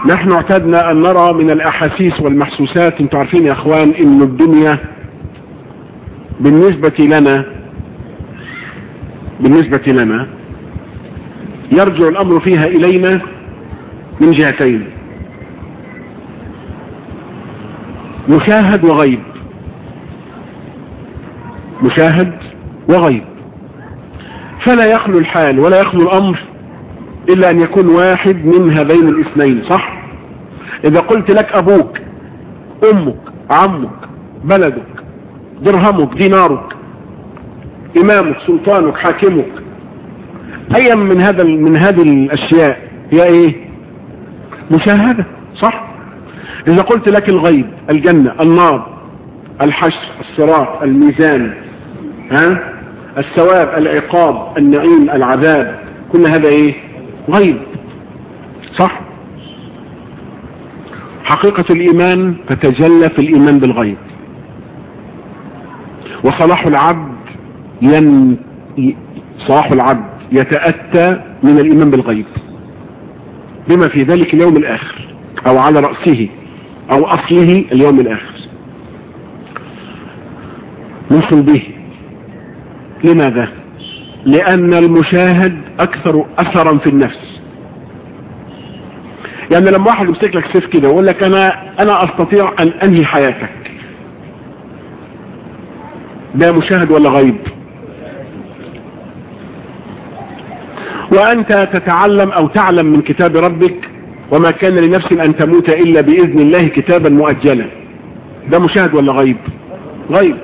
نحن اعتدنا ان نرى من الاحاسيس والمحسوسات انتوا عارفين يا اخوان ان الدنيا بالنسبة لنا بالنسبة لنا يرجع الامر فيها الينا من جهتين مشاهد وغيب مشاهد وغيب فلا يخلو الحال ولا يخلو الامر الا ان يكون واحد من هذين الاثنين صح اذا قلت لك ابوك امك عمك بلدك درهمك دينارك امامك سلطانك حاكمك ايا من هذا من هذه الاشياء هي ايه مشاهدة صح اذا قلت لك الغيب الجنة النار الحشر الصراط الميزان ها الثواب العقاب النعيم العذاب كل هذا ايه غيب صح حقيقة الايمان تتجلى في الايمان بالغيب وصلاح العبد ين... صلاح العبد يتأتى من الايمان بالغيب بما في ذلك اليوم الاخر او على رأسه او اصله اليوم الاخر نوصل به لماذا لان المشاهد اكثر اثرا في النفس يعني لما واحد يمسك لك سيف كده ويقول لك انا انا استطيع ان انهي حياتك ده مشاهد ولا غيب وانت تتعلم او تعلم من كتاب ربك وما كان لنفس ان تموت الا باذن الله كتابا مؤجلا ده مشاهد ولا غيب غيب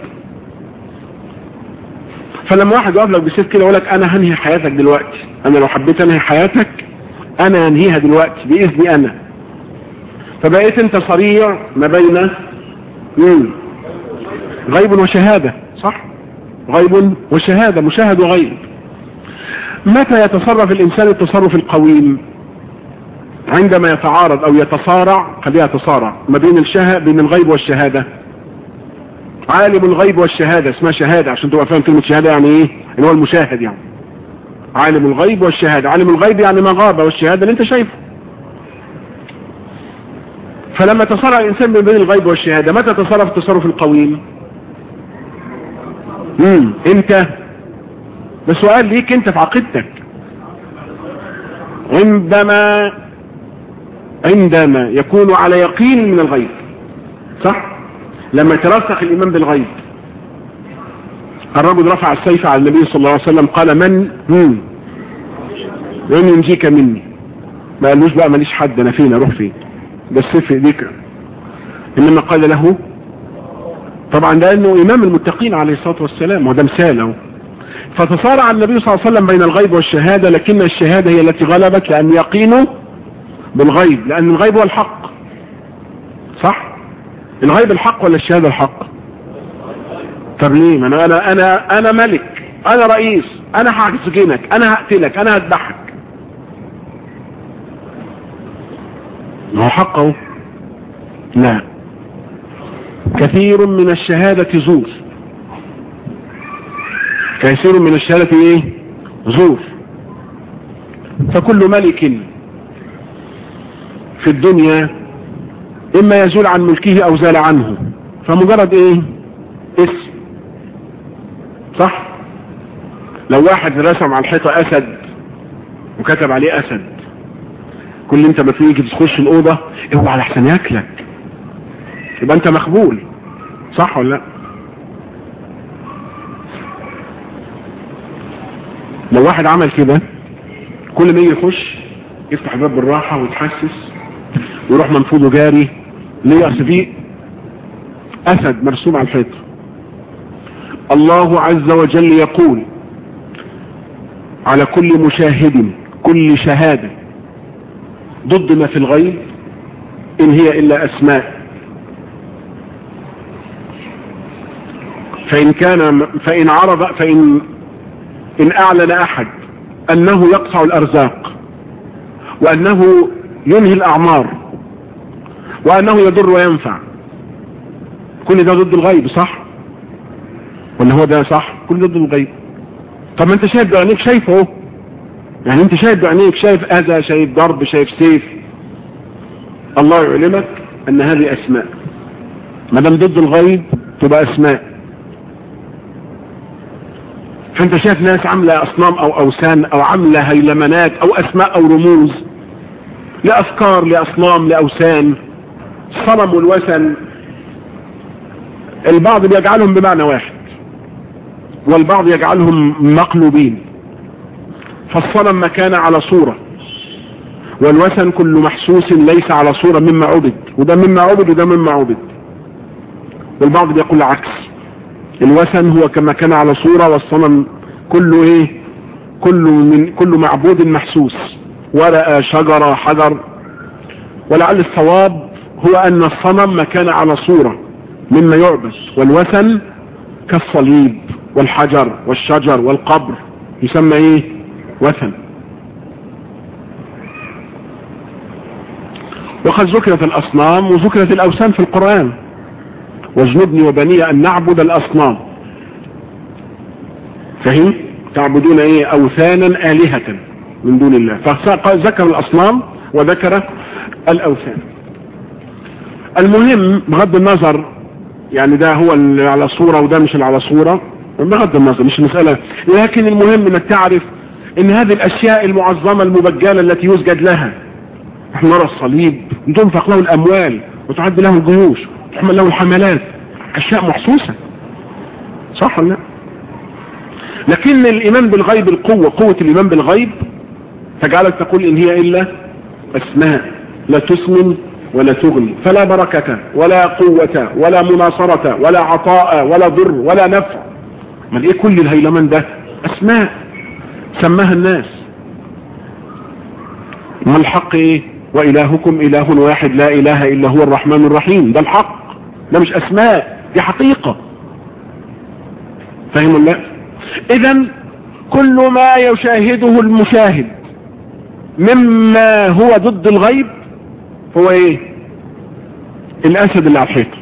فلما واحد يقف لك بسيف كده يقول لك انا هنهي حياتك دلوقتي انا لو حبيت انهي حياتك انا هنهيها دلوقتي باذني انا فبقيت انت صريع ما بين مم. غيب وشهادة صح غيب وشهادة مشاهد وغيب متى يتصرف الانسان التصرف القويم عندما يتعارض او يتصارع خليها يتصارع ما بين الشه بين الغيب والشهادة عالم الغيب والشهادة اسمها شهادة عشان تبقى فاهم كلمة شهادة يعني ايه اللي هو المشاهد يعني عالم الغيب والشهادة عالم الغيب يعني ما غاب والشهادة اللي انت شايفه فلما تصارع الانسان بين الغيب والشهادة متى تصرف التصرف القويم امم انت ده سؤال ليك انت في عقيدتك عندما عندما يكون على يقين من الغيب صح لما يترسخ الايمان بالغيب الرجل رفع السيف على النبي صلى الله عليه وسلم قال من مم. من ينجيك مني ما قالوش بقى ماليش حد انا فين اروح فين ده السيف في ايديك انما قال له طبعا ده انه امام المتقين عليه الصلاة والسلام وده مثال اهو فتصارع النبي صلى الله عليه وسلم بين الغيب والشهادة لكن الشهادة هي التي غلبت لان يقينه بالغيب لان الغيب هو الحق صح الغيب الحق ولا الشهادة الحق طب ليه ما انا انا انا انا ملك انا رئيس انا هسجنك انا هقتلك انا هذبحك ما هو حقه لا كثير من الشهادة زور كثير من الشهادة ايه زور فكل ملك في الدنيا اما يزول عن ملكه او زال عنه فمجرد ايه اسم صح لو واحد رسم على الحيطة اسد وكتب عليه اسد كل انت ما تيجي تخش الاوضة اوعى على احسن ياكلك يبقى انت مخبول صح ولا لا لو واحد عمل كده كل ما يجي يخش يفتح الباب بالراحة ويتحسس ويروح منفوضه جاري ليه اصل فيه اسد مرسوم على الحيطه الله عز وجل يقول على كل مشاهد كل شهادة ضد ما في الغيب إن هي إلا أسماء فإن كان فإن عرض فإن إن أعلن أحد أنه يقطع الأرزاق وأنه ينهي الأعمار وأنه يضر وينفع كل ده ضد الغيب صح ولا هو ده صح كل ده ضد الغيب طب ما انت شايف بعينيك شايفه اهو يعني انت شايف بعينيك شايف اذى شايف ضرب شايف سيف الله يعلمك ان هذه اسماء ما دام ضد الغيب تبقى اسماء فانت شايف ناس عامله اصنام او اوثان او عامله هيلمنات او اسماء او رموز لافكار لاصنام لاوثان الصنم والوثن البعض بيجعلهم بمعنى واحد والبعض يجعلهم مقلوبين فالصنم ما كان على صورة والوثن كل محسوس ليس على صورة مما عبد وده مما عبد وده مما عبد والبعض بيقول العكس الوثن هو كما كان على صورة والصنم كله ايه كله من كل معبود محسوس ورقة شجرة حجر ولعل الصواب هو ان الصنم ما كان على صورة مما يعبد والوثن كالصليب والحجر والشجر والقبر يسمى ايه وثن وقد ذكرت الاصنام وذكرت الاوثان في القرآن واجنبني وبني ان نعبد الاصنام فهم تعبدون ايه اوثانا الهة من دون الله فذكر الاصنام وذكر الاوثان المهم بغض النظر يعني ده هو اللي على صورة وده مش اللي على صورة بغض النظر مش مسألة لكن المهم انك تعرف ان هذه الاشياء المعظمة المبجلة التي يسجد لها احنا نرى الصليب تنفق له الاموال وتعد له الجيوش وتحمل له الحملات اشياء محسوسة صح ولا لا لكن الايمان بالغيب القوة قوة الايمان بالغيب تجعلك تقول ان هي الا اسماء لا تسمن ولا تغني فلا بركة ولا قوة ولا مناصرة ولا عطاء ولا ضر ولا نفع ما ايه كل الهيلمان ده اسماء سماها الناس ما الحق ايه والهكم اله واحد لا اله الا هو الرحمن الرحيم ده الحق ده مش اسماء دي حقيقة فاهم الله اذا كل ما يشاهده المشاهد مما هو ضد الغيب هو ايه الاسد اللي على الحيطه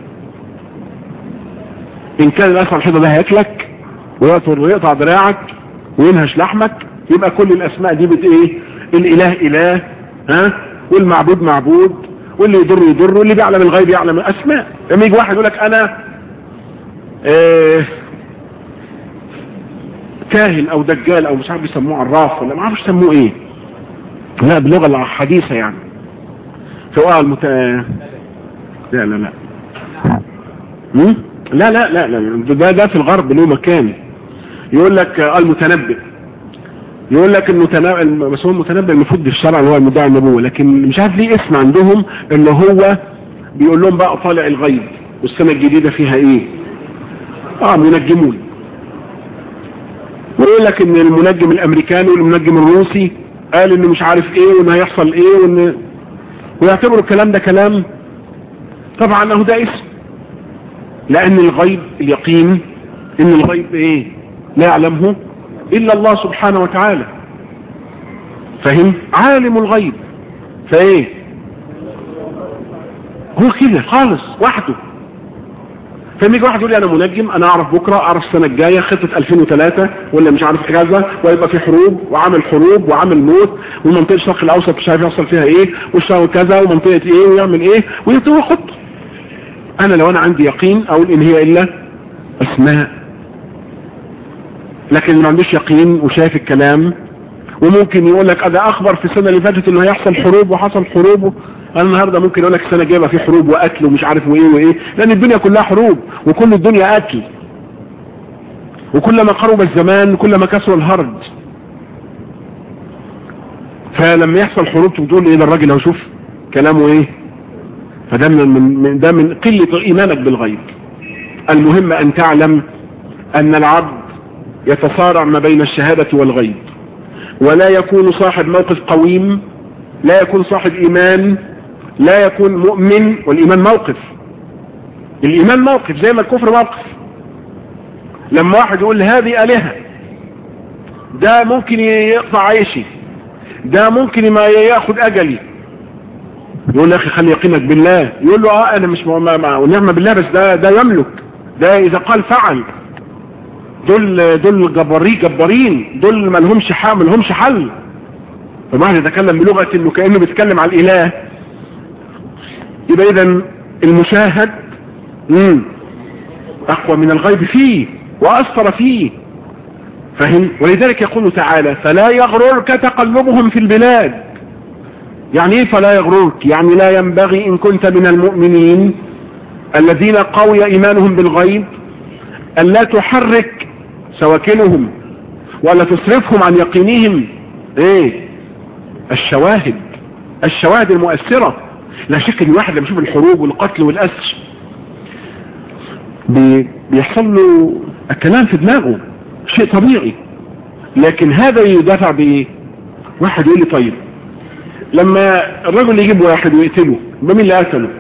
ان كان الاسد على الحيطه ده هياكلك ويقطع دراعك وينهش لحمك يبقى كل الاسماء دي بت ايه الاله اله ها والمعبود معبود واللي يضر يضر واللي بيعلم الغيب يعلم الاسماء لما يجي واحد يقول لك انا اه كاهن او دجال او مش عارف بيسموه عراف ولا ما عارفش يسموه ايه لا باللغه الحديثه يعني سواء المت... لا لا لا م? لا لا لا لا ده ده في الغرب له مكان يقول لك المتنبئ يقول لك المتنبئ بس هو المتنبئ المفروض في الشرع اللي هو المدعي النبوه لكن مش عارف ليه اسم عندهم اللي هو بيقول لهم بقى طالع الغيب والسنه الجديده فيها ايه اه منجمون ويقول لك ان المنجم الامريكاني والمنجم الروسي قال انه مش عارف ايه وان هيحصل ايه وان ويعتبروا الكلام ده كلام طبعا انه ده اسم لان الغيب اليقين ان الغيب ايه لا يعلمه الا الله سبحانه وتعالى فهم عالم الغيب فايه هو كده خالص وحده فلما يجي واحد يقول لي انا منجم انا اعرف بكره اعرف السنه الجايه خطه 2003 ولا مش عارف كذا ويبقى في حروب وعامل حروب وعامل موت ومنطقه الشرق الاوسط مش عارف يحصل فيها ايه والشرق كذا ومنطقه ايه ويعمل ايه ويطوي خطه انا لو انا عندي يقين اقول ان هي الا اسماء لكن اللي ما عندوش يقين وشايف الكلام وممكن يقول لك ده اخبر في السنه اللي فاتت انه هيحصل حروب وحصل حروب انا النهارده ممكن اقول لك السنه الجايه في حروب وقتل ومش عارف وايه وايه لان الدنيا كلها حروب وكل الدنيا قتل وكلما قرب الزمان كلما كسر الهرج فلما يحصل حروب تقول ايه ده الراجل هو شوف كلامه ايه فده من, من ده من قله ايمانك بالغيب المهم ان تعلم ان العبد يتصارع ما بين الشهاده والغيب ولا يكون صاحب موقف قويم لا يكون صاحب ايمان لا يكون مؤمن والايمان موقف الايمان موقف زي ما الكفر موقف لما واحد يقول هذه الهه ده ممكن يقطع عيشي ده ممكن ما ياخد اجلي يقول يا اخي خلي يقينك بالله يقول له اه انا مش ونعمه بالله بس ده ده يملك ده اذا قال فعل دول دول جباري جبارين دول ما لهمش حل ما لهمش حل فالواحد يتكلم بلغه انه كانه بيتكلم على الاله يبقى اذا المشاهد مم. اقوى من الغيب فيه واثر فيه فهم ولذلك يقول تعالى فلا يغررك تقلبهم في البلاد يعني ايه فلا يغررك يعني لا ينبغي ان كنت من المؤمنين الذين قوي ايمانهم بالغيب ان لا تحرك سواكنهم ولا تصرفهم عن يقينهم ايه الشواهد الشواهد المؤثرة لا شك ان الواحد لما يشوف الحروب والقتل والاسر بيحصل له الكلام في دماغه شيء طبيعي لكن هذا يدافع بايه واحد يقول لي طيب لما الرجل يجيب واحد ويقتله بمين اللي قتله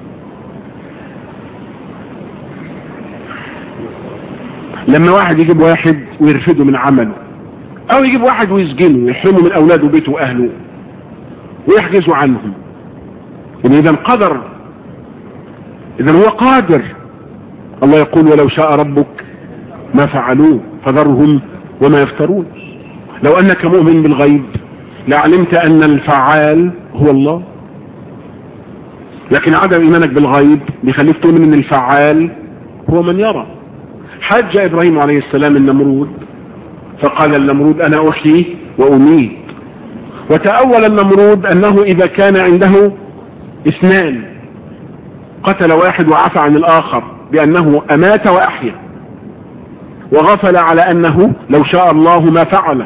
لما واحد يجيب واحد ويرفده من عمله او يجيب واحد ويسجنه ويحرمه من اولاده وبيته واهله ويحجزوا عنهم يعني اذا قدر اذا هو قادر الله يقول ولو شاء ربك ما فعلوه فذرهم وما يفترون لو انك مؤمن بالغيب لعلمت ان الفعال هو الله لكن عدم ايمانك بالغيب بيخليك تؤمن ان الفعال هو من يرى حج ابراهيم عليه السلام النمرود فقال النمرود انا احيي واميت وتأول النمرود انه اذا كان عنده اثنان قتل واحد وعفى عن الاخر بانه امات واحيا وغفل على انه لو شاء الله ما فعل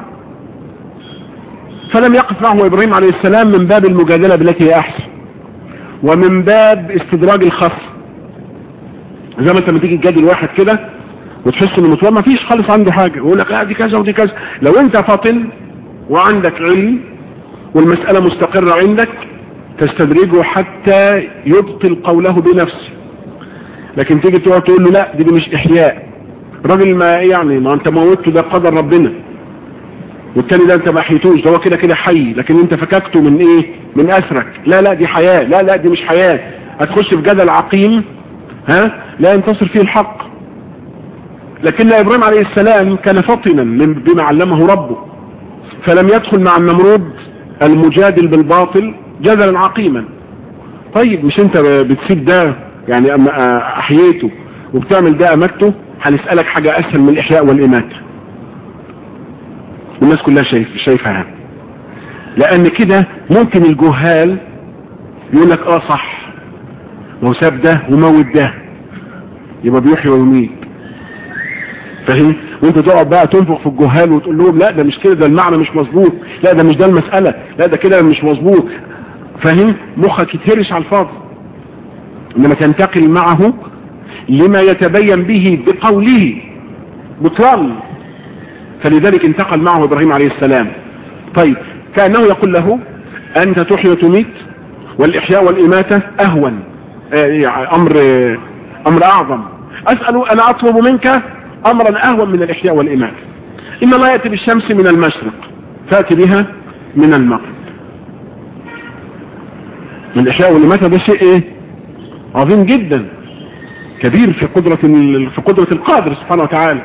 فلم يقف معه ابراهيم عليه السلام من باب المجادلة بالتي هي احسن ومن باب استدراج الخصم زي ما انت لما تيجي تجادل واحد كده وتحس انه متوقع ما فيش خالص عنده حاجة يقول لك لا دي كذا ودي كذا لو انت فاطن وعندك علم والمسألة مستقرة عندك تستدرجه حتى يبطل قوله بنفسه لكن تيجي تقعد تقول له لا دي, دي مش احياء راجل ما يعني ما انت موتته ده قدر ربنا والتاني ده انت ما حيتوش ده هو كده كده حي لكن انت فككته من ايه من اثرك لا لا دي حياة لا لا دي مش حياة هتخش في جدل عقيم ها لا ينتصر فيه الحق لكن ابراهيم عليه السلام كان فطنا بما علمه ربه فلم يدخل مع النمرود المجادل بالباطل جدلا عقيما طيب مش انت بتسيب ده يعني اما احييته وبتعمل ده امكته هنسألك حاجة اسهل من الاحياء والاماتة والناس كلها شايف شايفها لان كده ممكن الجهال يقول لك اه صح ما هو ساب ده وموت ده يبقى بيحيي ويميت فاهم وانت تقعد بقى تنفخ في الجهال وتقول لهم لا ده مش كده ده المعنى مش مظبوط لا ده مش ده المسألة لا ده كده مش مظبوط فاهم مخك يتهرش على الفاضي انما تنتقل معه لما يتبين به بقوله بطلان فلذلك انتقل معه ابراهيم عليه السلام طيب كأنه يقول له انت تحيي وتميت والاحياء والاماتة اهون آه امر آه امر اعظم اسأل انا اطلب منك امرا اهون من الاحياء والاماتة ان الله يأتي بالشمس من المشرق فاتي بها من المغرب من الاحياء والاماتة ده شيء ايه عظيم جدا كبير في قدرة في قدرة القادر سبحانه وتعالى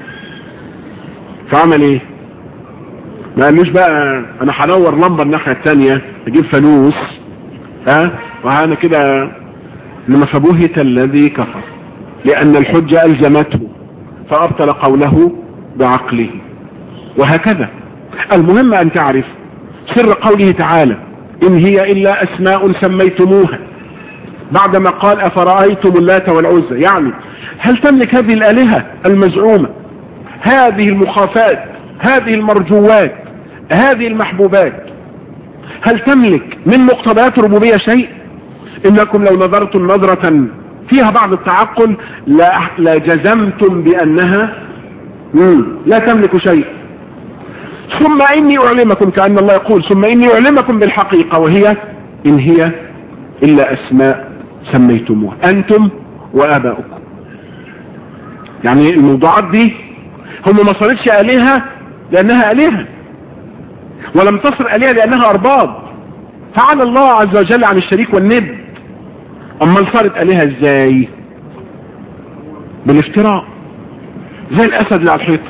فعمل ايه ما قالوش بقى انا هنور لمبه الناحيه الثانيه اجيب فانوس ها وهنا كده لما فبهت الذي كفر لان الحجه الزمته فابطل قوله بعقله وهكذا المهم ان تعرف سر قوله تعالى ان هي الا اسماء سميتموها بعدما قال افرايتم اللات والعزى يعني هل تملك هذه الالهه المزعومه هذه المخافات هذه المرجوات هذه المحبوبات هل تملك من مقتضيات الربوبية شيء انكم لو نظرتم نظرة فيها بعض التعقل لجزمتم بانها لا تملك شيء ثم اني اعلمكم كأن الله يقول ثم اني اعلمكم بالحقيقة وهي ان هي الا اسماء سميتموها انتم واباؤكم يعني الموضوعات دي هم ما صارتش آلهة لأنها آلهة ولم تصر آلهة لأنها أرباب فعل الله عز وجل عن الشريك والند أما صارت آلهة إزاي بالافتراء زي الأسد اللي على الحيطة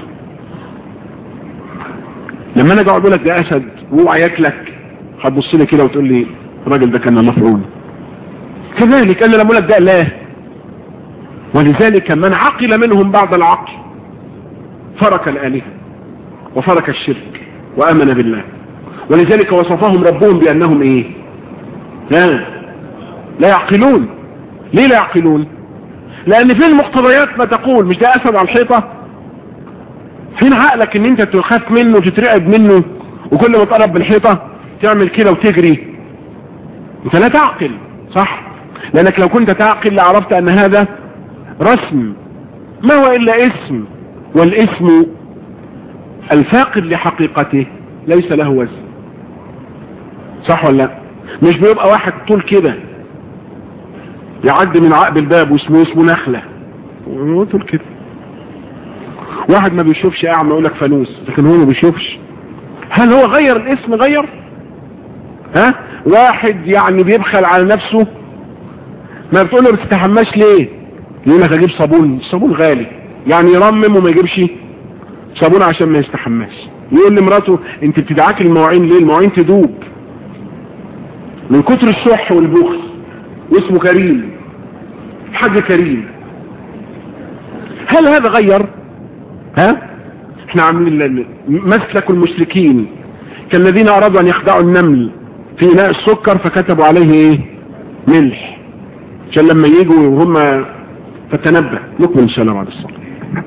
لما أنا قاعد أقول لك ده أسد وهو ياكلك هتبص لي كده وتقول لي الراجل ده كان مفعول كذلك انا لما لك ده لا ولذلك من عقل منهم بعد العقل فرك الآلهة وفرك الشرك وآمن بالله ولذلك وصفهم ربهم بأنهم ايه لا لا يعقلون ليه لا يعقلون لان في المقتضيات ما تقول مش ده اسد على الحيطة فين عقلك ان انت تخاف منه وتترعب منه وكل ما تقرب بالحيطة تعمل كده وتجري انت لا تعقل صح لانك لو كنت تعقل لعرفت ان هذا رسم ما هو الا اسم والاسم الفاقد لحقيقته ليس له وزن صح ولا لا مش بيبقى واحد طول كده يعدي من عقب الباب واسمه اسمه نخلة طول كده واحد ما بيشوفش اعمى يقول لك فانوس لكن هو ما بيشوفش هل هو غير الاسم غير ها واحد يعني بيبخل على نفسه ما بتقول له ما تستحماش ليه يقول لك اجيب صابون الصابون غالي يعني يرمم وما يجيبش صابون عشان ما يستحماش يقول لمراته انت بتدعاك المواعين ليه المواعين تدوب من كتر الشح والبخل واسمه كريم حاج كريم هل هذا غير ها احنا عاملين مسلك المشركين كالذين ارادوا ان يخدعوا النمل في اناء السكر فكتبوا عليه ايه ملح عشان لما يجوا وهم فتنبه نكمل ان شاء الله بعد الصلاه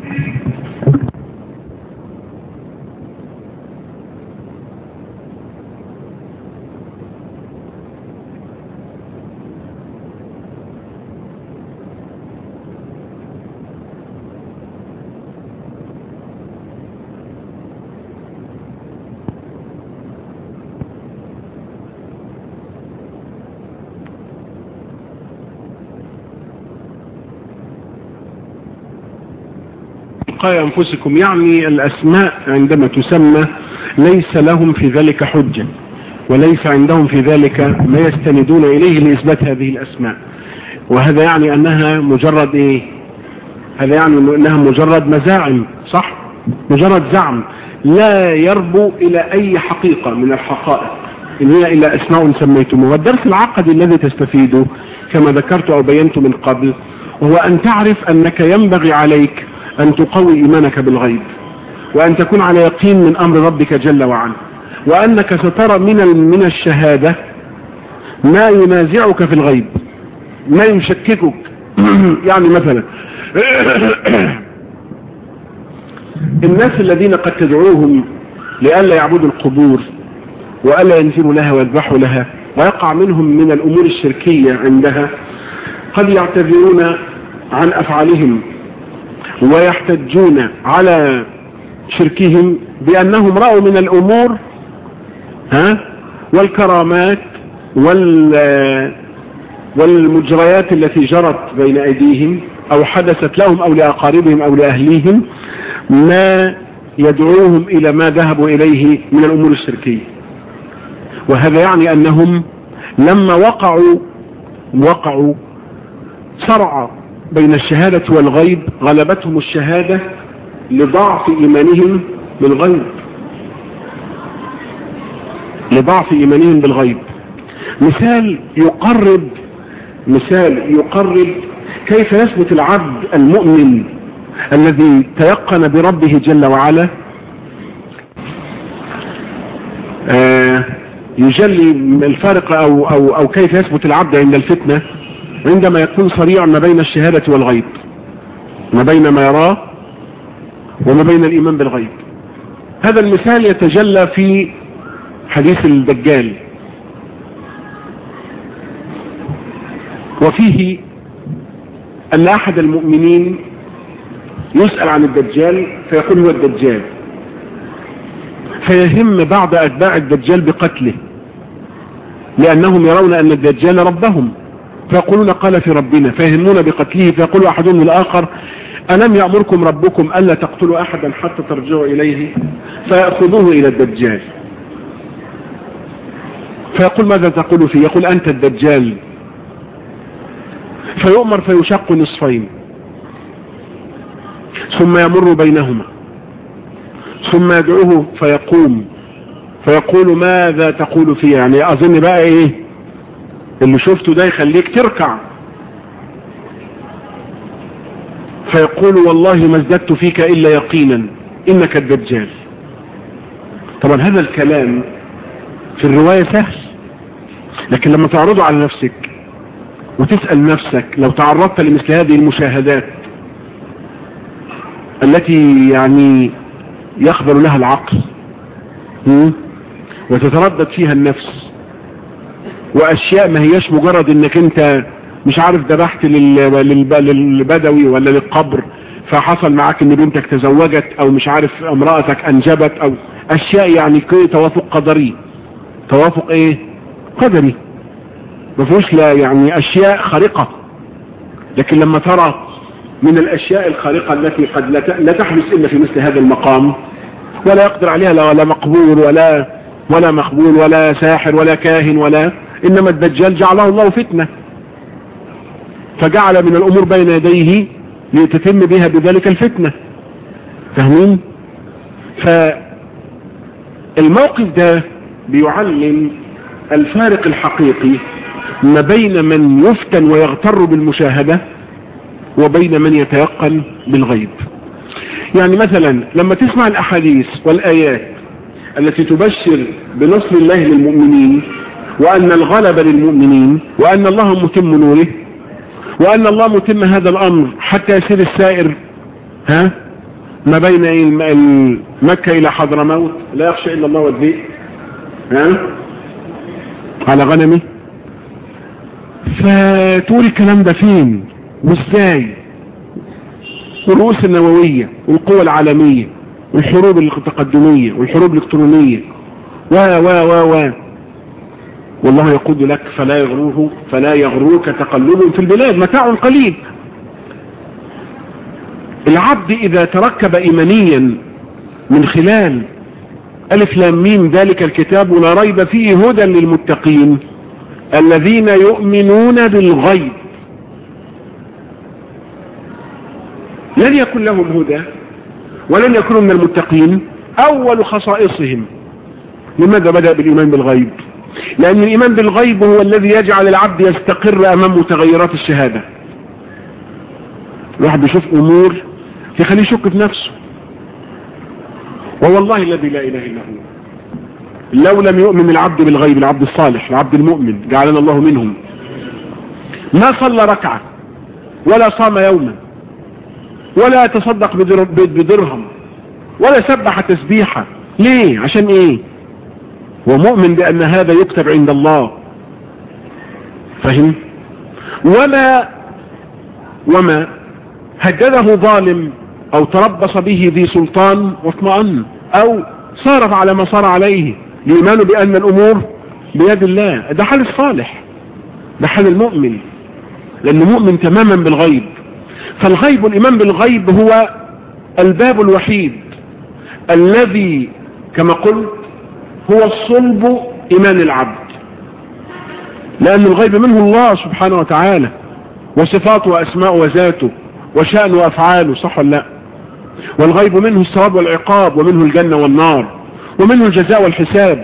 تلقاء أنفسكم يعني الأسماء عندما تسمى ليس لهم في ذلك حجة وليس عندهم في ذلك ما يستندون إليه لإثبات هذه الأسماء وهذا يعني أنها مجرد إيه هذا يعني أنها مجرد مزاعم صح مجرد زعم لا يربو إلى أي حقيقة من الحقائق إن هي إلا أسماء سميتموها والدرس العقدي الذي تستفيده كما ذكرت أو بينت من قبل هو أن تعرف أنك ينبغي عليك أن تقوي إيمانك بالغيب وأن تكون على يقين من أمر ربك جل وعلا وأنك سترى من من الشهادة ما ينازعك في الغيب ما يشككك يعني مثلا الناس الذين قد تدعوهم لألا يعبدوا القبور وألا ينزلوا لها ويذبحوا لها ويقع منهم من الأمور الشركية عندها قد يعتذرون عن أفعالهم ويحتجون على شركهم بأنهم رأوا من الأمور ها والكرامات وال والمجريات التي جرت بين أيديهم أو حدثت لهم أو لأقاربهم أو لأهليهم ما يدعوهم إلى ما ذهبوا إليه من الأمور الشركية وهذا يعني أنهم لما وقعوا وقعوا صرع بين الشهادة والغيب غلبتهم الشهادة لضعف إيمانهم بالغيب لضعف إيمانهم بالغيب مثال يقرب مثال يقرب كيف يثبت العبد المؤمن الذي تيقن بربه جل وعلا آه يجلي الفارق أو, أو, أو كيف يثبت العبد عند الفتنة عندما يكون صريعا ما بين الشهادة والغيب ما بين ما يراه وما بين الإيمان بالغيب هذا المثال يتجلى في حديث الدجال وفيه أن أحد المؤمنين يسأل عن الدجال فيقول هو الدجال فيهم بعض أتباع الدجال بقتله لأنهم يرون أن الدجال ربهم فيقولون قال في ربنا فيهمون بقتله فيقول أحدهم للآخر ألم يأمركم ربكم ألا تقتلوا أحدا حتى ترجعوا إليه فيأخذوه إلى الدجال فيقول ماذا تقول فيه يقول أنت الدجال فيؤمر فيشق نصفين ثم يمر بينهما ثم يدعوه فيقوم فيقول ماذا تقول فيه يعني أظن بقى إيه اللي شفته ده يخليك تركع فيقول والله ما ازددت فيك إلا يقينا إنك الدجال طبعا هذا الكلام في الرواية سهل لكن لما تعرضه على نفسك وتسأل نفسك لو تعرضت لمثل هذه المشاهدات التي يعني يخبر لها العقل وتتردد فيها النفس واشياء ما هياش مجرد انك انت مش عارف ذبحت للبدوي ولا للقبر فحصل معاك ان بنتك تزوجت او مش عارف امرأتك انجبت او اشياء يعني توافق قدري توافق ايه قدري ما فيهوش لا يعني اشياء خارقة لكن لما ترى من الاشياء الخارقة التي قد لا تحدث الا في مثل هذا المقام ولا يقدر عليها لا ولا مقبول ولا ولا مقبول ولا ساحر ولا كاهن ولا انما الدجال جعله الله فتنة فجعل من الامور بين يديه لتتم بها بذلك الفتنة فاهمين فالموقف ده بيعلم الفارق الحقيقي ما بين من يفتن ويغتر بالمشاهدة وبين من يتيقن بالغيب يعني مثلا لما تسمع الأحاديث والآيات التي تبشر بنصر الله للمؤمنين وأن الغلب للمؤمنين وأن الله متم نوره وأن الله متم هذا الأمر حتى يسير السائر ها ما بين مكة إلى حضرموت لا يخشى إلا الله والذئب ها على غنمه فتقول الكلام ده فين وازاي الرؤوس النووية والقوى العالمية والحروب التقدمية والحروب الالكترونية و و و و والله يقول لك فلا يغروه فلا يغروك تقلب في البلاد متاع قليل العبد إذا تركب إيمانيا من خلال ألف لام ميم ذلك الكتاب لا ريب فيه هدى للمتقين الذين يؤمنون بالغيب لن يكن لهم هدى ولن يكونوا من المتقين أول خصائصهم لماذا بدأ بالإيمان بالغيب لأن الإيمان بالغيب هو الذي يجعل العبد يستقر أمام متغيرات الشهادة الواحد بيشوف أمور تخليه يشك في نفسه ووالله الذي لا إله إلا هو لو لم يؤمن العبد بالغيب العبد الصالح العبد المؤمن جعلنا الله منهم ما صلى ركعة ولا صام يوما ولا تصدق بدرهم ولا سبح تسبيحة ليه عشان ايه ومؤمن بأن هذا يكتب عند الله فهم وما وما هدده ظالم او تربص به ذي سلطان واطمأن او صارف على ما صار عليه لإيمانه بأن الأمور بيد الله ده حال الصالح ده حال المؤمن لأنه مؤمن تماما بالغيب فالغيب والإيمان بالغيب هو الباب الوحيد الذي كما قلت هو الصلب إيمان العبد لأن الغيب منه الله سبحانه وتعالى وصفاته وأسماءه وذاته وشأنه وأفعاله صح ولا لا والغيب منه الثواب والعقاب ومنه الجنة والنار ومنه الجزاء والحساب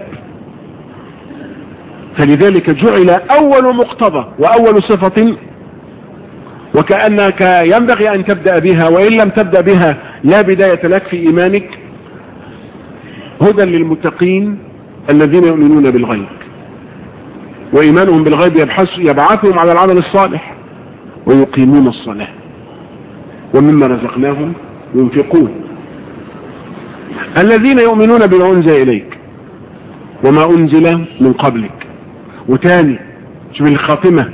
فلذلك جعل أول مقتضى وأول صفة وكأنك ينبغي أن تبدأ بها وإن لم تبدأ بها لا بداية لك في إيمانك هدى للمتقين الذين يؤمنون بالغيب وإيمانهم بالغيب يبحث يبعثهم على العمل الصالح ويقيمون الصلاة ومما رزقناهم ينفقون الذين يؤمنون بما أنزل إليك وما أنزل من قبلك وتاني شوف الخاتمة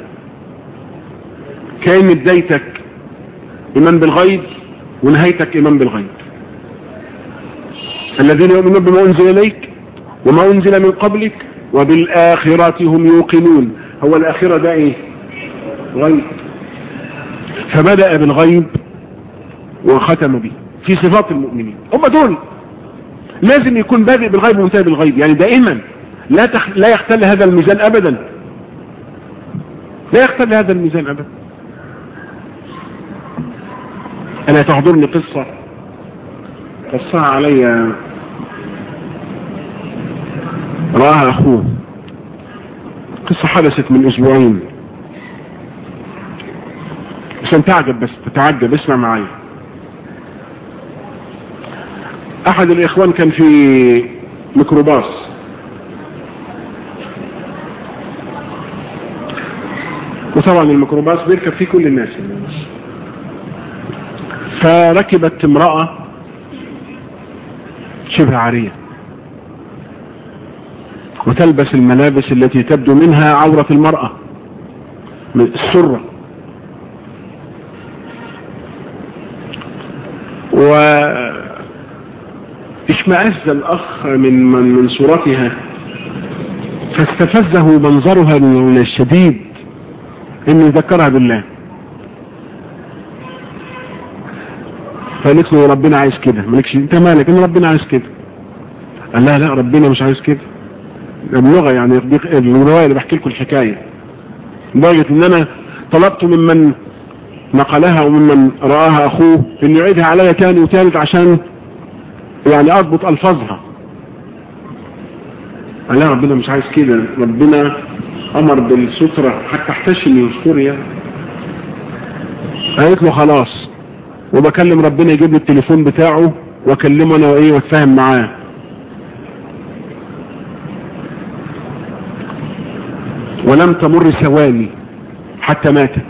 كأن بدايتك إيمان بالغيب ونهايتك إيمان بالغيب الذين يؤمنون بما أنزل إليك وما أنزل من قبلك وبالآخرة هم يوقنون هو الآخرة ده إيه غيب فبدأ بالغيب وختم به في صفات المؤمنين هم دول لازم يكون بادئ بالغيب ومنتهي بالغيب يعني دائما لا تخ... لا يختل هذا الميزان ابدا لا يختل هذا الميزان ابدا انا تحضرني قصة قصها علي رآها اخوه قصة حدثت من اسبوعين عشان تعجب بس تتعجب اسمع معايا احد الاخوان كان في ميكروباص وطبعا الميكروباص بيركب فيه كل الناس فركبت امرأة شبه عارية وتلبس الملابس التي تبدو منها عورة المرأة من السرة و اشمأز الأخ من من, من صورتها فاستفزه منظرها الشديد انه يذكرها بالله فقالت له ربنا عايز كده مالكش انت مالك ان ربنا عايز كده قال لا لا ربنا مش عايز كده اللغة يعني الرواية اللي بحكي لكم الحكاية لدرجة ان انا طلبت ممن نقلها وممن رآها اخوه ان يعيدها عليا تاني وتالت عشان يعني اضبط الفاظها قال لا ربنا مش عايز كده ربنا امر بالسترة حتى احتشم سوريا قالت له خلاص وبكلم ربنا يجيب لي التليفون بتاعه واكلمه انا وايه واتفاهم معاه ولم تمر ثواني حتى ماتت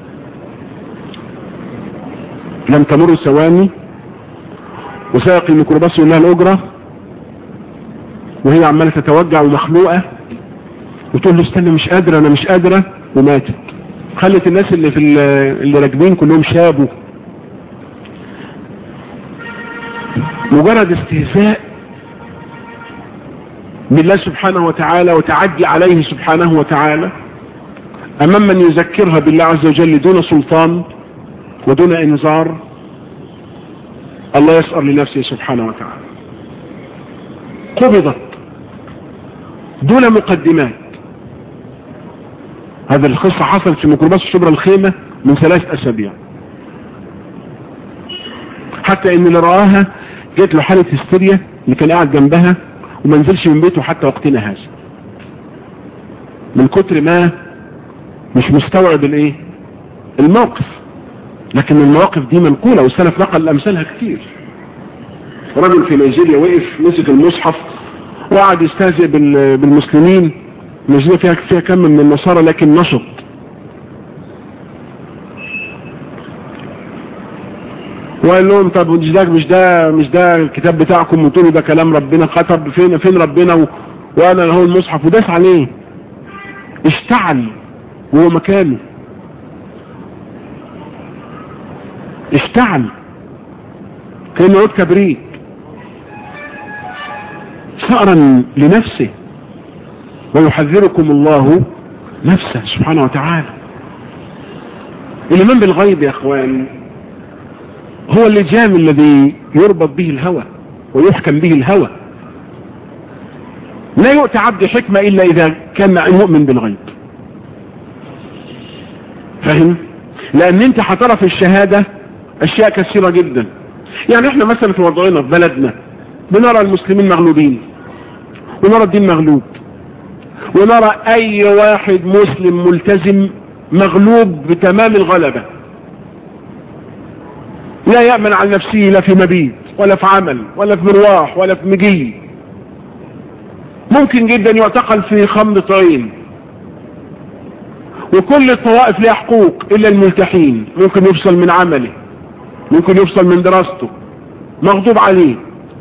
لم تمر ثواني وسائق الميكروباص يقول لها الاجره وهي عماله تتوجع ومخنوقه وتقول له استنى مش قادره انا مش قادره وماتت خلت الناس اللي في اللي راكبين كلهم شابوا مجرد استهزاء بالله سبحانه وتعالى وتعدي عليه سبحانه وتعالى امام من يذكرها بالله عز وجل دون سلطان ودون انذار الله يسأر لنفسه سبحانه وتعالى قبضت دون مقدمات هذا القصة حصلت في ميكروباص شبرا الخيمة من ثلاث أسابيع حتى ان اللي رآها جات له حالة هستيريا اللي كان قاعد جنبها وما نزلش من بيته حتى وقتنا هذا من كتر ما مش مستوعب الايه الموقف لكن المواقف دي منقولة والسلف نقل امثالها كتير رجل في نيجيريا وقف مسك المصحف وقعد يستهزئ بالمسلمين نيجيريا فيها فيها كم من النصارى لكن نشط وقال لهم طب مش ده مش ده مش ده الكتاب بتاعكم وتقولوا ده كلام ربنا خطب فين فين ربنا و... وانا هو المصحف وداس عليه اشتعل وهو مكانه اشتعل كانه عود كبريت ثأرا لنفسه ويحذركم الله نفسه سبحانه وتعالى الإيمان بالغيب يا أخوان هو اللجام الذي يربط به الهوى ويحكم به الهوى لا يؤتى عبد حكمة إلا إذا كان مؤمن بالغيب فهم لأن أنت هترى في الشهادة أشياء كثيرة جدا يعني احنا مثلا في وضعنا في بلدنا بنرى المسلمين مغلوبين ونرى الدين مغلوب ونرى اي واحد مسلم ملتزم مغلوب بتمام الغلبة لا يأمن على نفسه لا في مبيت ولا في عمل ولا في مرواح ولا في مجي ممكن جدا يعتقل في خمر عين وكل الطوائف لها حقوق الا الملتحين ممكن يفصل من عمله ممكن يفصل من دراسته مغضوب عليه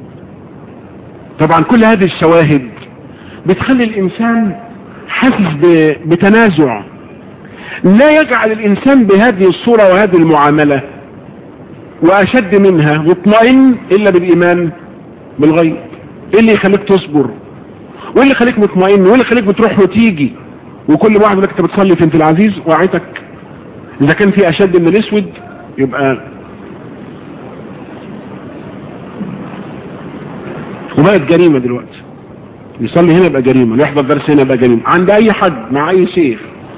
طبعا كل هذه الشواهد بتخلي الانسان حاسس بتنازع لا يجعل الانسان بهذه الصورة وهذه المعاملة واشد منها مطمئن الا بالايمان بالغيب ايه اللي يخليك تصبر وايه اللي يخليك مطمئن وايه اللي يخليك بتروح وتيجي وكل واحد يقول لك انت بتصلي فين في العزيز وعيتك اذا كان في اشد من الاسود يبقى وبقت جريمة دلوقتي يصلي هنا يبقى جريمة يحضر درس هنا يبقى جريمة عند اي حد مع اي شيخ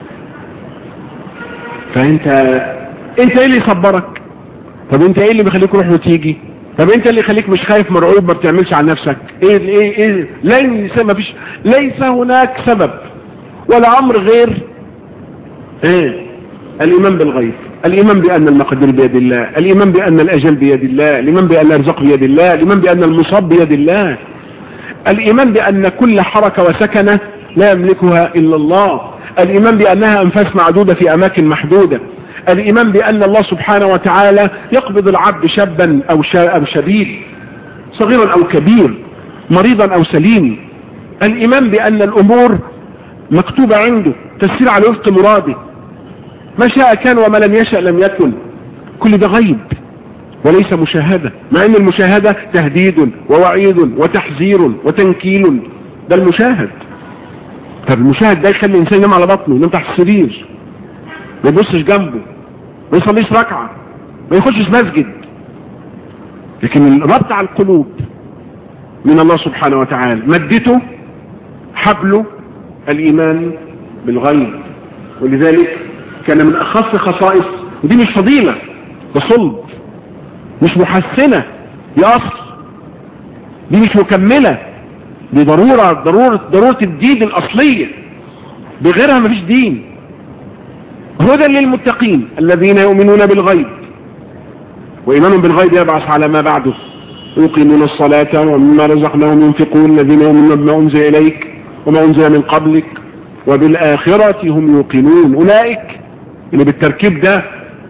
فانت انت ايه اللي يصبرك طب انت ايه اللي بيخليك تروح وتيجي طب انت اللي يخليك مش خايف مرعوب ما بتعملش على نفسك ايه ايه ايه ليس ما فيش ليس هناك سبب ولا امر غير ايه الايمان بالغيب الايمان بان المقدور بيد الله الايمان بان الاجل بيد الله الايمان بان الارزاق بيد الله الايمان بان المصاب بيد الله الايمان بان كل حركة وسكنة لا يملكها الا الله الايمان بانها انفاس معدودة في اماكن محدودة الايمان بان الله سبحانه وتعالى يقبض العبد شابا او, شا أو شبيب صغيرا او كبير مريضا او سليم الايمان بان الامور مكتوبة عنده تسير على وفق مراده ما شاء كان وما لم يشأ لم يكن كل ده غيب وليس مشاهدة مع ان المشاهدة تهديد ووعيد وتحذير وتنكيل ده المشاهد طب المشاهد ده يخلي الانسان ينام على بطنه ينام تحت السرير ما يبصش جنبه ما يصليش ركعة ما يخشش مسجد لكن الربط على القلوب من الله سبحانه وتعالى مدته حبله الايمان بالغيب ولذلك كان من اخص خصائص ودي مش فضيلة ده صلب مش محسنة دي اصل دي مش مكملة دي ضرورة ضرورة ضرورة الدين الاصلية بغيرها مفيش دين هدى للمتقين الذين يؤمنون بالغيب وإيمان بالغيب يبعث على ما بعده يقيمون الصلاة ومما رزقناهم ينفقون الذين يؤمنون بما أنزل إليك وما أنزل من قبلك وبالآخرة هم يوقنون أولئك اللي بالتركيب ده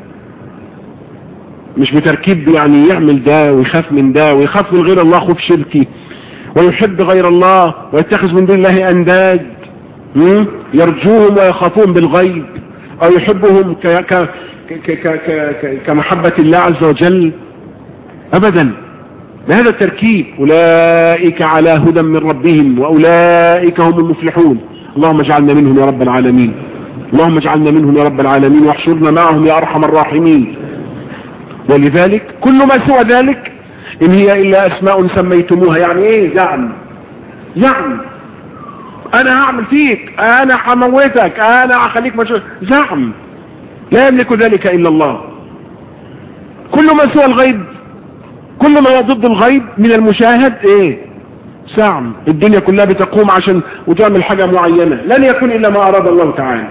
مش بتركيب يعني يعمل ده ويخاف من ده ويخاف من غير الله خوف شركي ويحب غير الله ويتخذ من دون الله أنداد يرجوهم ويخافون بالغيب أو يحبهم ك ك ك ك ك كمحبة الله عز وجل أبدا بهذا التركيب أولئك على هدى من ربهم وأولئك هم المفلحون اللهم اجعلنا منهم يا رب العالمين اللهم اجعلنا منهم يا رب العالمين واحشرنا معهم يا أرحم الراحمين ولذلك كل ما سوى ذلك إن هي إلا أسماء سميتموها يعني إيه زعم زعم أنا هعمل فيك أنا حموتك أنا هخليك مشهور زعم لا يملك ذلك إلا الله كل ما سوى الغيب كل ما هو ضد الغيب من المشاهد إيه زعم الدنيا كلها بتقوم عشان وتعمل حاجة معينة لن يكون إلا ما أراد الله تعالى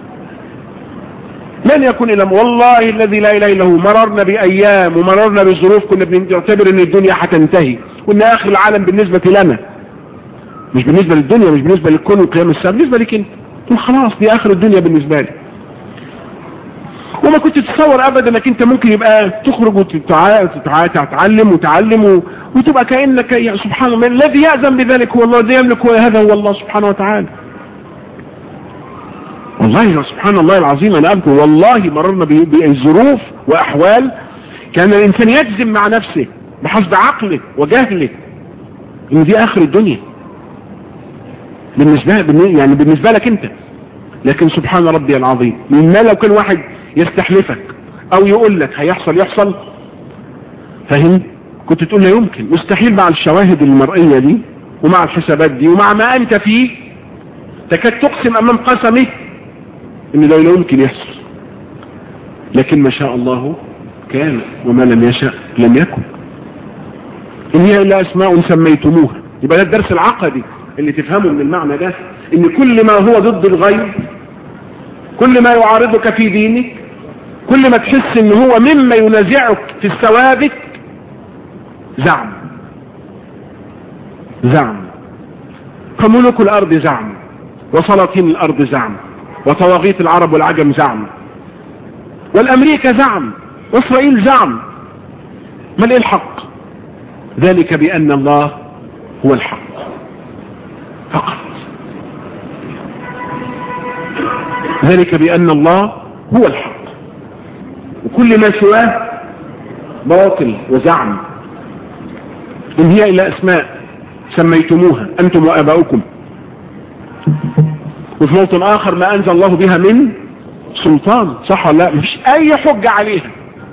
لن يكون إلا والله الذي لا إله إلا هو مررنا بأيام ومررنا بظروف كنا بنعتبر أن الدنيا هتنتهي وأن آخر العالم بالنسبة لنا مش بالنسبة للدنيا مش بالنسبة للكون وقيام الساعة بالنسبة لك انت تقول خلاص دي آخر الدنيا بالنسبة لي وما كنت تتصور أبدا أنك أنت ممكن يبقى تخرج وتتعلم وتعلم وتبقى كأنك يا سبحان الله الذي يأذن بذلك هو الله الذي يملك هذا هو الله سبحانه وتعالى والله سبحان الله العظيم أنا أذكر والله مررنا بظروف وأحوال كان الإنسان يجزم مع نفسه بحسب عقله وجهله إن دي آخر الدنيا بالنسبة يعني بالنسبة لك أنت لكن سبحان ربي العظيم مما لو كان واحد يستحلفك أو يقول لك هيحصل يحصل فهم كنت تقول لا يمكن مستحيل مع الشواهد المرئية دي ومع الحسابات دي ومع ما أنت فيه تكاد تقسم أمام قسمه ان لو لا يمكن يحصل لكن ما شاء الله كان وما لم يشاء لم يكن ان هي الا اسماء سميتموها يبقى ده الدرس العقدي اللي تفهمه من المعنى ده ان كل ما هو ضد الغيب كل ما يعارضك في دينك كل ما تحس ان هو مما ينازعك في الثوابت زعم زعم فملوك الارض زعم وسلاطين الارض زعم وطواغيت العرب والعجم زعم والامريكا زعم واسرائيل زعم ما ايه الحق ذلك بان الله هو الحق فقط ذلك بان الله هو الحق وكل ما سواه باطل وزعم ان هي الا اسماء سميتموها انتم واباؤكم وفي موطن اخر ما انزل الله بها من سلطان صح ولا لا مفيش اي حجة عليها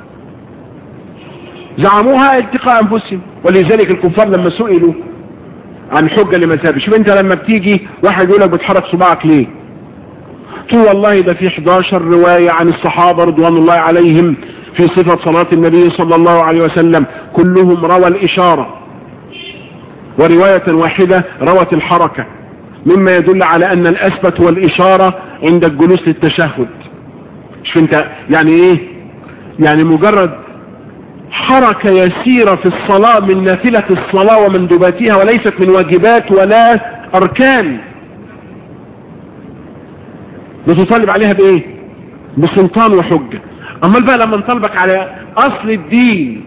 زعموها اتقاء انفسهم ولذلك الكفار لما سئلوا عن حجة لمذهبي شوف انت لما بتيجي واحد يقول لك بتحرك صباعك ليه تقول والله ده في 11 رواية عن الصحابة رضوان الله عليهم في صفة صلاة النبي صلى الله عليه وسلم كلهم روى الاشارة ورواية واحدة روت الحركة مما يدل على أن الأثبت هو الإشارة عند الجلوس للتشهد مش انت يعني ايه يعني مجرد حركة يسيرة في الصلاة من نافلة الصلاة ومندوباتها وليست من واجبات ولا اركان بتطالب عليها بايه بسلطان وحجة امال بقى لما نطالبك على اصل الدين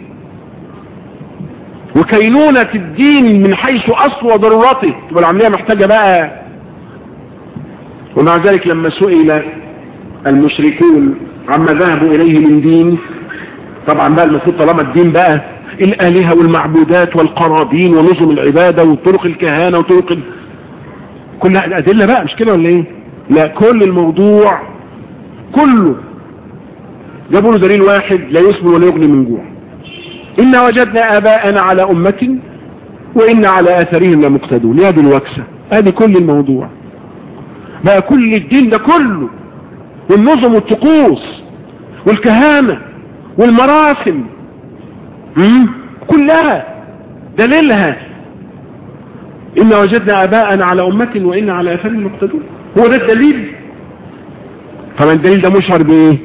وكينونة الدين من حيث اصل وضرورته تبقى العملية محتاجة بقى ومع ذلك لما سئل المشركون عما ذهبوا اليه من دين طبعا بقى المفروض طالما الدين بقى الالهة والمعبودات والقرابين ونظم العبادة وطرق الكهانة وطرق ال... كلها الادلة بقى مش كده ولا ايه لا كل الموضوع كله جابوا له دليل واحد لا يسمن ولا يغني من جوع إنا وجدنا آباءنا على أمة وإنا على آثارهم لمقتدون يا دي الوكسة هذه كل الموضوع بقى كل الدين ده كله والنظم والطقوس والكهانة والمراسم مم؟ كلها دليلها إنا وجدنا آباءنا على أمة وإنا على آثارهم مقتدون هو ده الدليل طبعا الدليل ده مشعر بإيه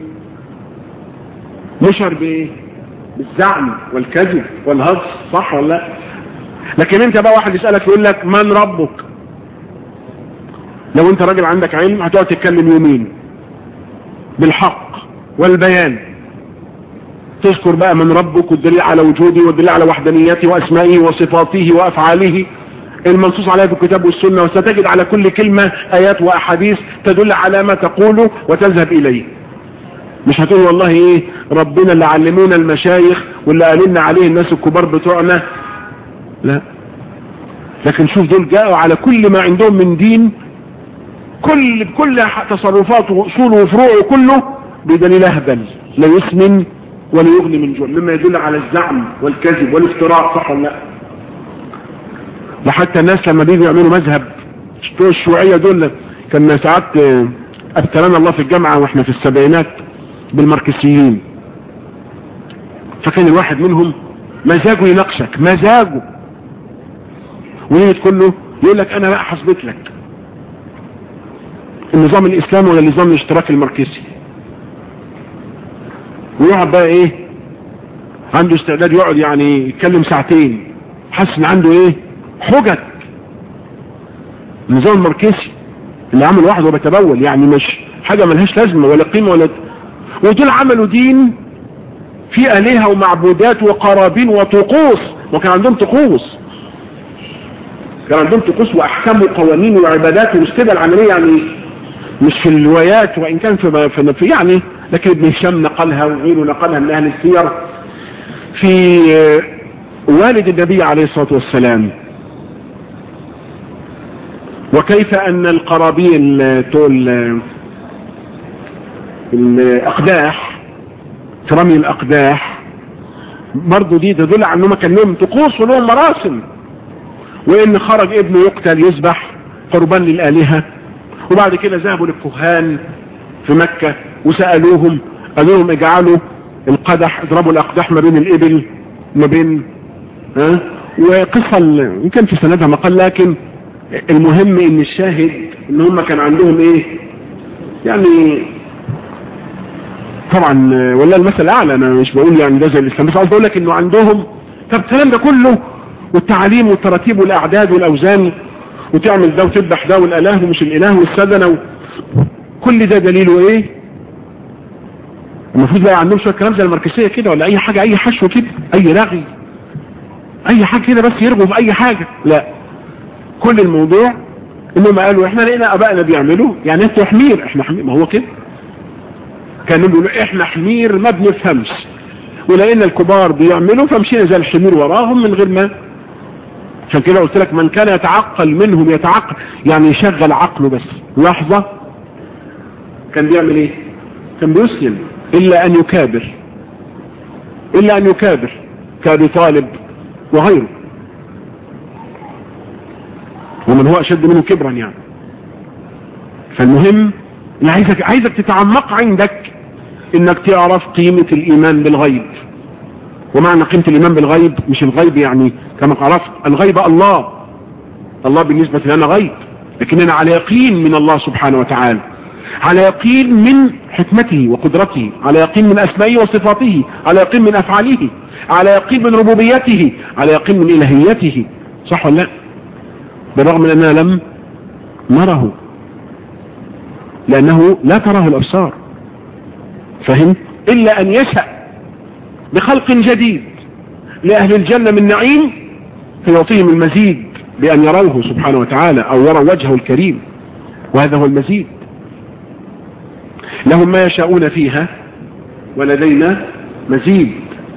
مشعر بإيه بالزعم والكذب والهجس صح ولا لا لكن انت بقى واحد يسألك يقول لك من ربك لو انت راجل عندك علم هتقعد تتكلم يومين بالحق والبيان تذكر بقى من ربك والدليل على وجوده والدليل على وحدانيته واسمائه وصفاته وافعاله المنصوص عليها في الكتاب والسنة وستجد على كل كلمة ايات واحاديث تدل على ما تقوله وتذهب اليه مش هتقول والله ايه ربنا اللي علمونا المشايخ واللي قالنا عليه الناس الكبار بتوعنا لا لكن شوف دول جاءوا على كل ما عندهم من دين كل كل تصرفاته واصوله وفروعه كله بدليل اهبل لا يسمن ولا يغني من جوع مما يدل على الزعم والكذب والافتراء صح ولا لا وحتى الناس لما بيجوا يعملوا مذهب الشيوعيه دول كان ساعات ابتلانا الله في الجامعه واحنا في السبعينات بالماركسيين فكان الواحد منهم مزاجه يناقشك مزاجه ويجي كله يقول لك انا بقى حسبت لك النظام الاسلامي ولا النظام الاشتراكي الماركسي ويقعد بقى ايه عنده استعداد يقعد يعني يتكلم ساعتين حاسس ان عنده ايه حجج النظام الماركسي اللي عمل واحد وبتبول يعني مش حاجة ملهاش لازمة ولا قيمة ولا ودول عملوا دين في آلهة ومعبودات وقرابين وطقوس وكان عندهم طقوس كان عندهم طقوس وأحكام وقوانين وعبادات ومش كده العملية يعني مش في الروايات وإن كان في, في, في يعني لكن ابن هشام نقلها وغيره نقلها من أهل السير في والد النبي عليه الصلاة والسلام وكيف أن القرابين تول الأقداح ترمي الأقداح برضو دي تدل على أنهم كان لهم طقوس ولهم مراسم وإن خرج ابنه يقتل يذبح قربان للآلهة وبعد كده ذهبوا للكهان في مكة وسألوهم قالوا لهم اجعلوا القدح اضربوا الأقداح ما بين الإبل ما بين ها وقصة يمكن في سندها مقال لكن المهم ان الشاهد ان هم كان عندهم ايه يعني طبعا ولا المثل اعلى انا مش بقول يعني ده زي الاسلام بس عاوز اقول لك انه عندهم طب الكلام ده كله والتعاليم والتراتيب والاعداد والاوزان وتعمل ده وتذبح ده والاله ومش الاله والسدنه و... كل ده دليله ايه المفروض بقى عندهم شويه كلام زي الماركسيه كده ولا اي حاجه اي حشو كده اي رغي اي حاجه كده بس يرغوا في اي حاجه لا كل الموضوع انهم قالوا احنا لقينا ابائنا بيعملوا يعني انتوا حمير احنا حمير ما هو كده كانوا بيقولوا احنا حمير ما بنفهمش ولقينا الكبار بيعملوا فمشينا زي الحمير وراهم من غير ما عشان كده قلت لك من كان يتعقل منهم يتعقل يعني يشغل عقله بس لحظة كان بيعمل ايه كان بيسلم الا ان يكابر الا ان يكابر كابي طالب وغيره ومن هو اشد منه كبرا يعني فالمهم انا عايزك عايزك تتعمق عندك انك تعرف قيمة الايمان بالغيب ومعنى قيمة الايمان بالغيب مش الغيب يعني كما عرفت الغيب الله الله بالنسبة لنا غيب لكننا على يقين من الله سبحانه وتعالى على يقين من حكمته وقدرته على يقين من أسمائه وصفاته على يقين من أفعاله على يقين من ربوبيته على يقين من إلهيته صح ولا لا بالرغم من أننا لم نره لأنه لا تراه الأبصار فهم إلا أن يشأ بخلق جديد لأهل الجنة من نعيم فيعطيهم المزيد بأن يروه سبحانه وتعالى أو يروا وجهه الكريم وهذا هو المزيد لهم ما يشاءون فيها ولدينا مزيد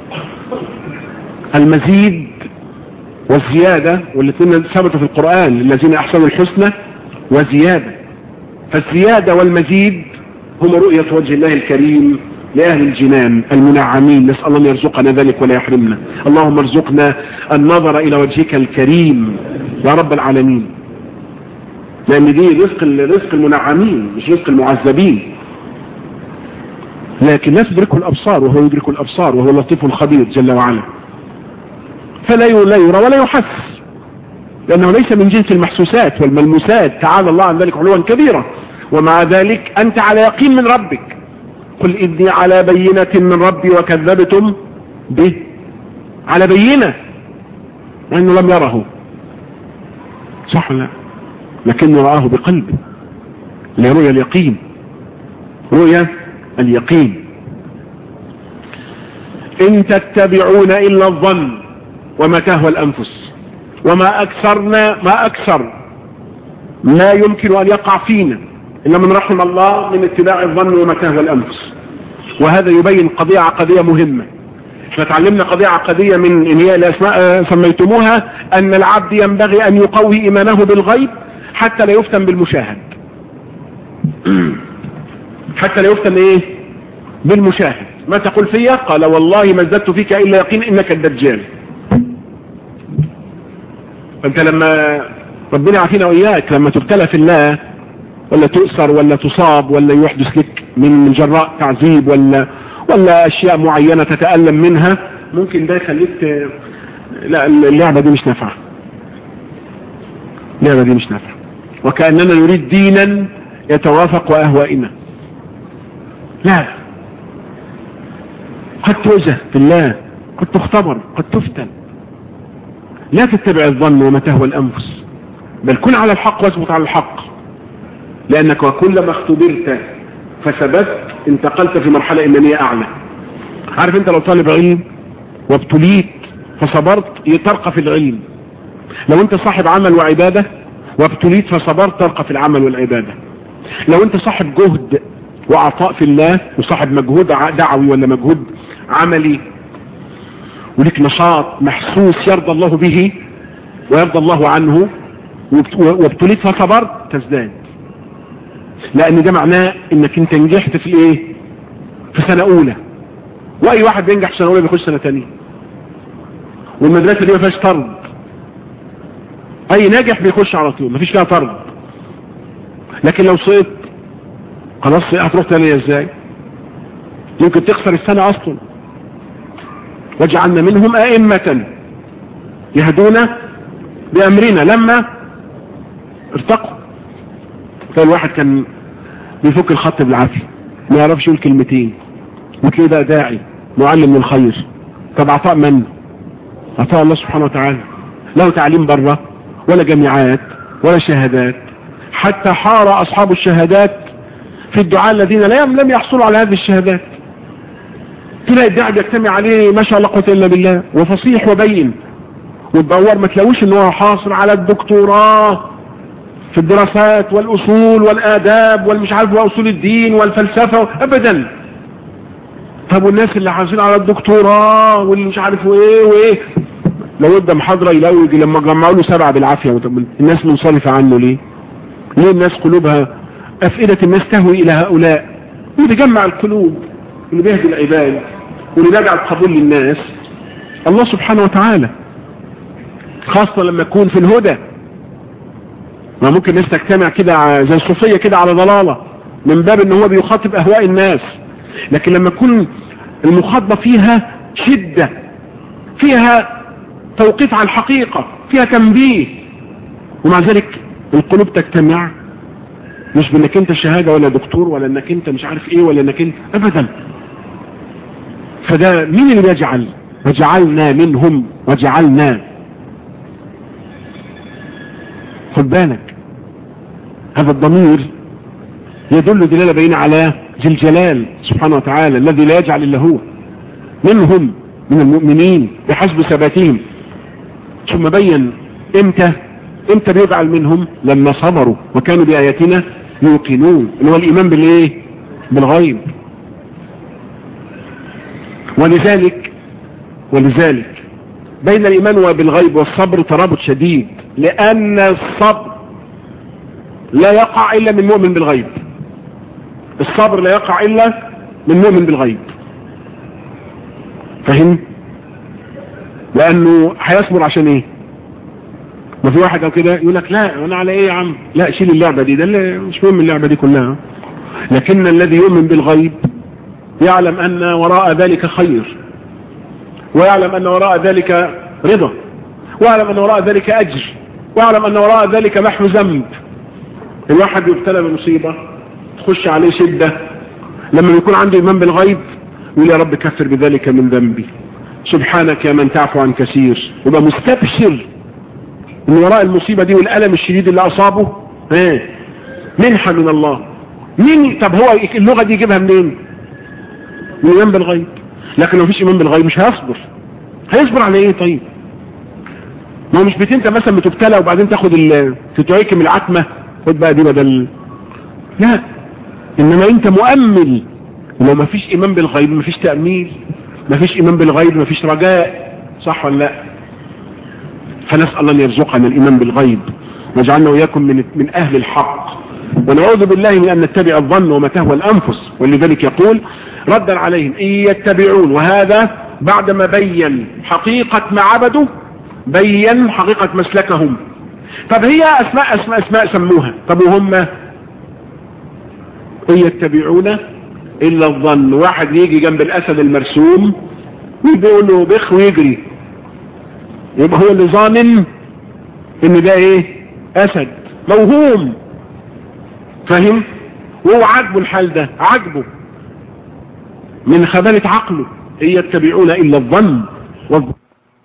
المزيد والزيادة والاثنين ثبتوا في القرآن الذين أحسنوا الحسنى وزيادة فالزيادة والمزيد هم رؤية وجه الله الكريم لأهل الجنان المنعمين نسأل الله أن يرزقنا ذلك ولا يحرمنا اللهم ارزقنا النظر إلى وجهك الكريم يا رب العالمين لأن دي رزق رزق المنعمين مش رزق المعذبين لكن الناس يدركه الأبصار وهو يدرك الأبصار وهو اللطيف الخبير جل وعلا فلا لا يرى ولا يحس لأنه ليس من جنس المحسوسات والملموسات تعالى الله عن ذلك علوا كبيرا ومع ذلك أنت على يقين من ربك قل إني على بينة من ربي وكذبتم به على بينة وإنه لم يره صح لا لكنه رآه بقلبه لرؤية اليقين رؤية اليقين إن تتبعون إلا الظن وما تهوى الأنفس وما أكثرنا ما أكثر ما يمكن أن يقع فينا إلا من رحم الله من اتباع الظن وما تهوى الأنفس وهذا يبين قضية عقدية مهمة احنا تعلمنا قضية عقدية من إن هي الأسماء سميتموها أن العبد ينبغي أن يقوي إيمانه بالغيب حتى لا يفتن بالمشاهد حتى لا يفتن إيه بالمشاهد ما تقول فيا قال والله ما ازددت فيك إلا يقين إنك الدجال فأنت لما ربنا يعافينا وإياك لما تبتلى في الله ولا تؤسر ولا تصاب ولا يحدث لك من جراء تعذيب ولا ولا اشياء معينة تتألم منها ممكن ده يخليك ت... لا اللعبة دي مش نافعة اللعبة دي مش نافعة وكأننا نريد دينا يتوافق أهوائنا لا قد توجه في الله قد تختبر قد تفتن لا تتبع الظن وما تهوى الأنفس بل كن على الحق واثبت على الحق لأنك وكلما اختبرت فثبت انتقلت في مرحلة إيمانية أعلى عارف أنت لو طالب علم وابتليت فصبرت ترقى في العلم لو أنت صاحب عمل وعبادة وابتليت فصبرت ترقى في العمل والعبادة لو أنت صاحب جهد وعطاء في الله وصاحب مجهود دعوي ولا مجهود عملي ولك نشاط محسوس يرضى الله به ويرضى الله عنه وابتليت فصبرت تزداد لان ده معناه انك انت نجحت في ايه في سنة اولى واي واحد بينجح في سنة اولى بيخش سنة تانية والمدرسة دي ما فيهاش طرد اي ناجح بيخش على طول ما فيش فيها طرد لكن لو سقط خلاص هتروح تانية ازاي يمكن تخسر السنة اصلا وجعلنا منهم ائمة يهدون بامرنا لما ارتقوا فالواحد كان بيفك الخط بالعافية ما يعرفش يقول كلمتين وتلاقيه بقى داعي معلم للخير طب عطاء من عطاء الله سبحانه وتعالى له تعليم بره ولا جامعات ولا شهادات حتى حار اصحاب الشهادات في الدعاء الذين لم يحصلوا على هذه الشهادات تلاقي الداعي بيجتمع عليه ما شاء الله قوه الا بالله وفصيح وبين وتدور ما تلاقوش ان هو حاصل على الدكتوراه في الدراسات والأصول والآداب والمش عارف وأصول الدين والفلسفة أبدا طب والناس اللي حاصلين على الدكتوراه واللي مش عارف ايه وايه لو ادى محاضرة يلاقوا يجي لما جمعوا له سبعة بالعافية الناس منصرفة عنه ليه ليه الناس قلوبها أفئدة الناس تهوي إلى هؤلاء واللي بيجمع القلوب واللي بيهدي العباد واللي بيجعل قبول للناس الله سبحانه وتعالى خاصة لما يكون في الهدى ما ممكن الناس تجتمع كده زي الصوفية كده على ضلالة من باب ان هو بيخاطب اهواء الناس لكن لما يكون المخاطبة فيها شدة فيها توقيف على الحقيقة فيها تنبيه ومع ذلك القلوب تجتمع مش بانك انت شهادة ولا دكتور ولا انك انت مش عارف ايه ولا انك انت ابدا فده مين اللي بيجعل وجعلنا منهم وجعلنا خد بالك هذا الضمير يدل دلالة بين على ذي الجلال سبحانه وتعالى الذي لا يجعل الا هو منهم من المؤمنين بحسب ثباتهم ثم بين امتى امتى بيجعل منهم لما صبروا وكانوا بآياتنا يوقنون اللي هو الايمان بالايه بالغيب ولذلك ولذلك بين الايمان بالغيب والصبر ترابط شديد لان الصبر لا يقع الا من مؤمن بالغيب الصبر لا يقع الا من مؤمن بالغيب فهم لانه هيصبر عشان ايه ما في واحد او كده يقول لك لا انا على ايه يا عم لا شيل اللعبة دي ده اللي مش مهم اللعبة دي كلها لكن الذي يؤمن بالغيب يعلم ان وراء ذلك خير ويعلم ان وراء ذلك رضا ويعلم ان وراء ذلك اجر ويعلم ان وراء ذلك محو ذنب الواحد يبتلى بمصيبة تخش عليه شدة لما يكون عنده ايمان بالغيب يقول يا رب كفر بذلك من ذنبي سبحانك يا من تعفو عن كثير يبقى مستبشر ان وراء المصيبة دي والألم الشديد اللي أصابه ايه منحة من الله مين طب هو اللغة دي يجيبها منين من ايمان بالغيب لكن لو مفيش ايمان بالغيب مش هيصبر هيصبر على ايه طيب ما هو مش بت انت مثلا بتبتلى وبعدين تاخد ال تتعيك من العتمة خد بقى دي بدل لا انما انت مؤمل ولو مفيش ايمان بالغيب مفيش تأميل مفيش ايمان بالغيب مفيش رجاء صح ولا لا فنسأل الله ان يرزقنا الايمان بالغيب واجعلنا وإياكم من من اهل الحق ونعوذ بالله من ان نتبع الظن وما تهوى الانفس ولذلك يقول ردا عليهم ان يتبعون وهذا بعدما بين حقيقة ما عبدوا بين حقيقة مسلكهم طب هي اسماء اسماء اسماء سموها طب وهم ان يتبعون الا الظن واحد يجي جنب الاسد المرسوم ويقول له بخ ويجري يبقى هو اللي ظانن ان ده ايه اسد موهوم فاهم وهو عاجبه الحال ده عاجبه من خبالة عقله ان يتبعون الا الظن والظن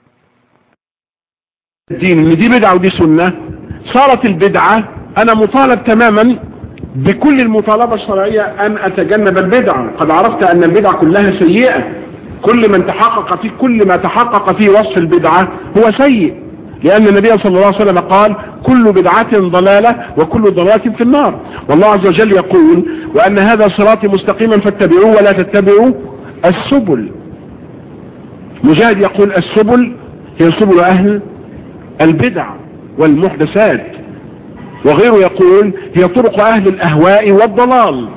الدين ان دي بدعة ودي سنة صارت البدعة انا مطالب تماما بكل المطالبة الشرعية ان اتجنب البدعة قد عرفت ان البدعة كلها سيئة كل من تحقق فيه كل ما تحقق فيه وصف البدعة هو سيء لأن النبي صلى الله عليه وسلم قال كل بدعة ضلالة وكل ضلالة في النار والله عز وجل يقول وأن هذا صراطي مستقيما فاتبعوه ولا تتبعوا السبل مجاهد يقول السبل هي سبل أهل البدع والمحدثات وغيره يقول هي طرق أهل الأهواء والضلال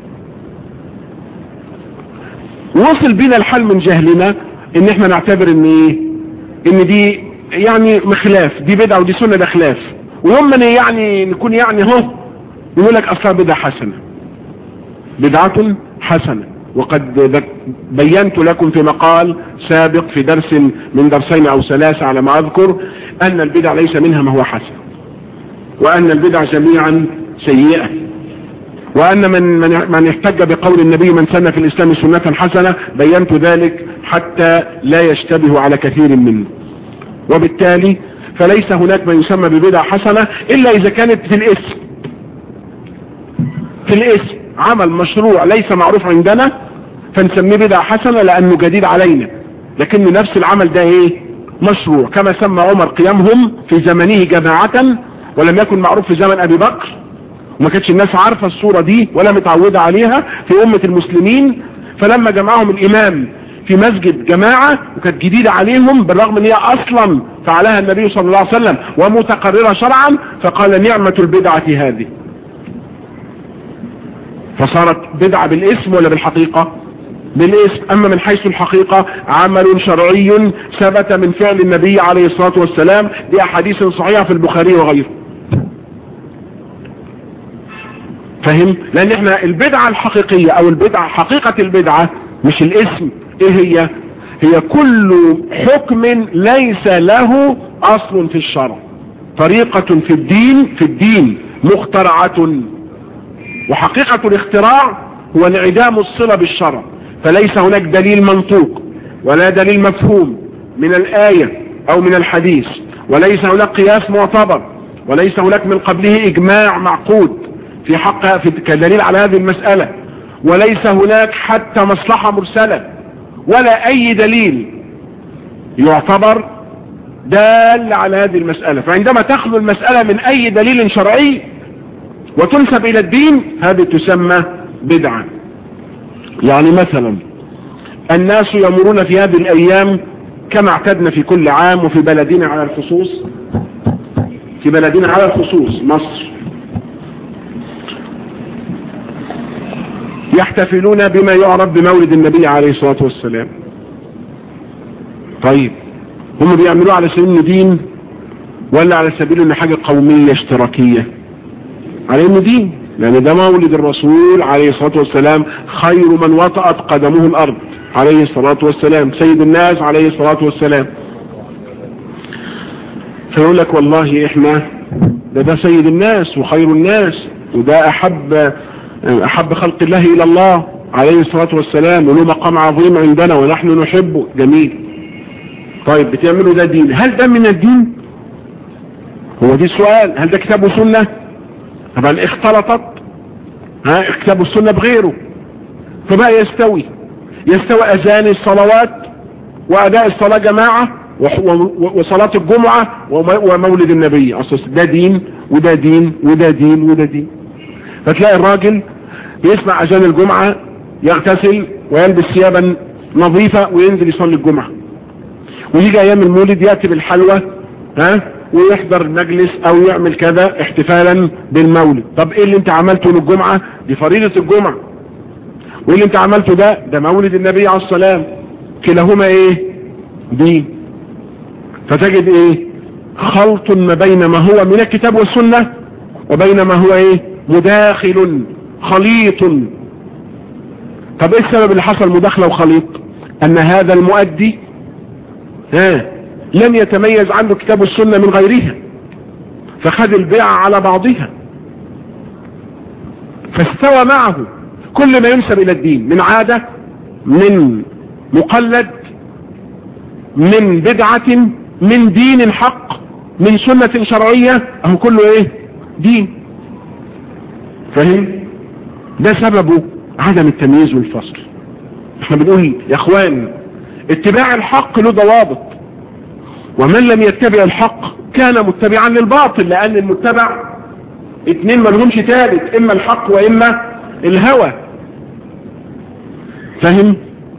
وصل بينا الحال من جهلنا ان احنا نعتبر ان ايه ان دي يعني مخلاف دي بدعة ودي سنة ده خلاف ويوم من يعني نكون يعني هو يقول لك اصلا بدعة حسنة بدعة حسنة وقد بينت لكم في مقال سابق في درس من درسين او ثلاثة على ما اذكر ان البدع ليس منها ما هو حسن وان البدع جميعا سيئة وأن من, من, من احتج بقول النبي من سن في الإسلام سنة حسنة بينت ذلك حتى لا يشتبه على كثير منه وبالتالي فليس هناك ما يسمى ببدع حسنة إلا إذا كانت في الاسم في الاسم عمل مشروع ليس معروف عندنا فنسميه بدع حسنة لأنه جديد علينا لكن نفس العمل ده ايه مشروع كما سمى عمر قيامهم في زمنه جماعة ولم يكن معروف في زمن أبي بكر وما كانتش الناس عارفة الصورة دي ولا متعودة عليها في أمة المسلمين فلما جمعهم الإمام في مسجد جماعة وكانت جديدة عليهم بالرغم ان هي اصلا فعلها النبي صلى الله عليه وسلم ومتقررة شرعا فقال نعمة البدعة هذه فصارت بدعة بالاسم ولا بالحقيقة بالاسم اما من حيث الحقيقة عمل شرعي ثبت من فعل النبي عليه الصلاة والسلام دي احاديث صحيحة في البخاري وغيره فهم لان احنا البدعة الحقيقية او البدعة حقيقة البدعة مش الاسم ايه هي هي كل حكم ليس له اصل في الشرع طريقة في الدين في الدين مخترعة وحقيقة الاختراع هو انعدام الصلة بالشرع فليس هناك دليل منطوق ولا دليل مفهوم من الآية او من الحديث وليس هناك قياس معتبر وليس هناك من قبله اجماع معقود في حق في كدليل على هذه المسألة وليس هناك حتى مصلحة مرسلة ولا اي دليل يعتبر دال على هذه المسألة فعندما تخلو المسألة من اي دليل شرعي وتنسب الى الدين هذه تسمى بدعة يعني مثلا الناس يمرون في هذه الايام كما اعتدنا في كل عام وفي بلدنا على الخصوص في بلدنا على الخصوص مصر يحتفلون بما يعرف بمولد النبي عليه الصلاة والسلام طيب هم بيعملوه على سبيل انه دين ولا على سبيل انه حاجة قومية اشتراكية على انه دين لان ده مولد الرسول عليه الصلاة والسلام خير من وطأت قدمه الارض عليه الصلاة والسلام سيد الناس عليه الصلاة والسلام فيقول لك والله احنا ده ده سيد الناس وخير الناس وده احب احب خلق الله الى الله عليه الصلاة والسلام وله مقام عظيم عندنا ونحن نحبه جميل طيب بتعملوا ده دين هل ده من الدين هو دي السؤال هل ده كتاب وسنة طبعا اختلطت ها كتاب والسنة بغيره فبقى يستوي يستوي اذان الصلوات واداء الصلاة جماعة وصلاة الجمعة ومولد النبي اصلا ده دين وده دين وده دين وده دين فتلاقي الراجل يسمع اذان الجمعة يغتسل ويلبس ثيابا نظيفة وينزل يصلي الجمعة ويجي ايام المولد ياتي بالحلوى ها ويحضر مجلس او يعمل كذا احتفالا بالمولد طب ايه اللي انت عملته للجمعة دي فريضة الجمعة وايه اللي انت عملته ده ده مولد النبي عليه السلام كلاهما ايه دين فتجد ايه خلط ما بين ما هو من الكتاب والسنة وبين ما هو ايه مداخل خليط طب ايه السبب اللي حصل مداخلة وخليط ان هذا المؤدي ها لم يتميز عنه كتاب السنة من غيرها فخد البيع على بعضها فاستوى معه كل ما ينسب الى الدين من عادة من مقلد من بدعة من دين حق من سنة شرعية اهو كله ايه دين فهم ده سببه عدم التمييز والفصل احنا بنقول يا اخوان اتباع الحق له ضوابط ومن لم يتبع الحق كان متبعا للباطل لان المتبع اتنين ما لهمش ثالث اما الحق واما الهوى فهم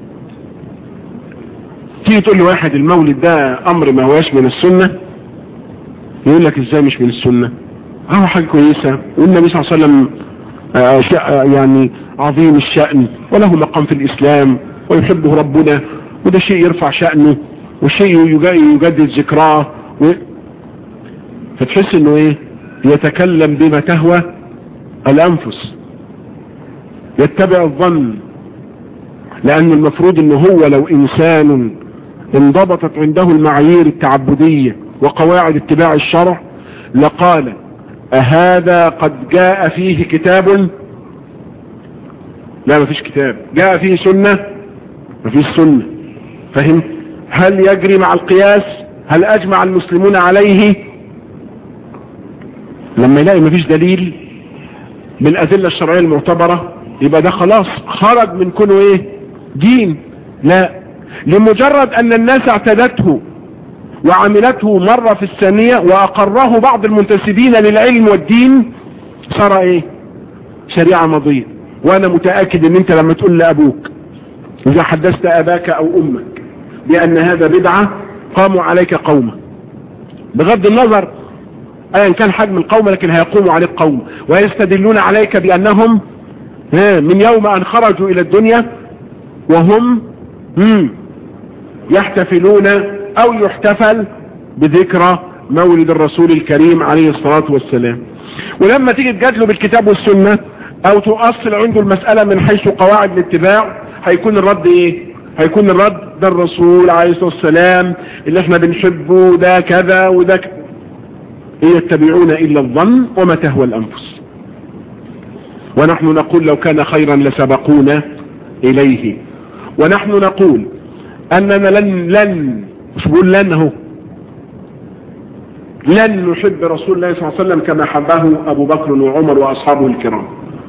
تيجي تقول لي واحد المولد ده امر ما هواش من السنة يقول لك ازاي مش من السنة هو حاجة كويسة والنبي صلى الله عليه وسلم يعني عظيم الشأن وله مقام في الاسلام ويحبه ربنا وده شيء يرفع شأنه وشيء يجدد ذكراه و... فتحس انه ايه يتكلم بما تهوى الانفس يتبع الظن لان المفروض انه هو لو انسان انضبطت عنده المعايير التعبدية وقواعد اتباع الشرع لقال أهذا قد جاء فيه كتاب لا ما فيش كتاب جاء فيه سنة ما فيش سنة فهم هل يجري مع القياس هل أجمع المسلمون عليه لما يلاقي ما فيش دليل من الأدلة الشرعية المعتبرة يبقى ده خلاص خرج من كونه ايه دين لا لمجرد ان الناس اعتدته وعملته مرة في الثانية واقره بعض المنتسبين للعلم والدين صار ايه شريعة مضية وانا متأكد ان انت لما تقول لابوك اذا حدثت اباك او امك بان هذا بدعة قاموا عليك قوما بغض النظر ايا كان حجم القوم لكن هيقوموا عليك قوم ويستدلون عليك بانهم من يوم ان خرجوا الى الدنيا وهم يحتفلون او يحتفل بذكرى مولد الرسول الكريم عليه الصلاة والسلام ولما تيجي تجادله بالكتاب والسنة او تؤصل عنده المسألة من حيث قواعد الاتباع هيكون الرد ايه هيكون الرد ده الرسول عليه الصلاة والسلام اللي احنا بنحبه ده كذا وده كذا يتبعون الا الظن وما تهوى الانفس ونحن نقول لو كان خيرا لسبقونا إليه ونحن نقول أننا لن لن مش بقول لن اهو لن نحب رسول الله صلى الله عليه وسلم كما حبه أبو بكر وعمر وأصحابه الكرام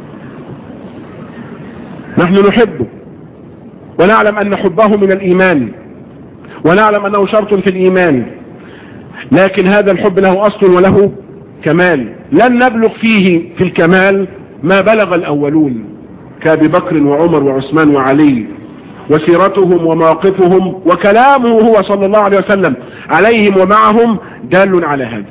نحن نحبه ونعلم أن حبه من الإيمان ونعلم أنه شرط في الإيمان لكن هذا الحب له أصل وله كمال لن نبلغ فيه في الكمال ما بلغ الأولون كأبي بكر وعمر وعثمان وعلي وسيرتهم ومواقفهم وكلامه هو صلى الله عليه وسلم عليهم ومعهم دال على هذا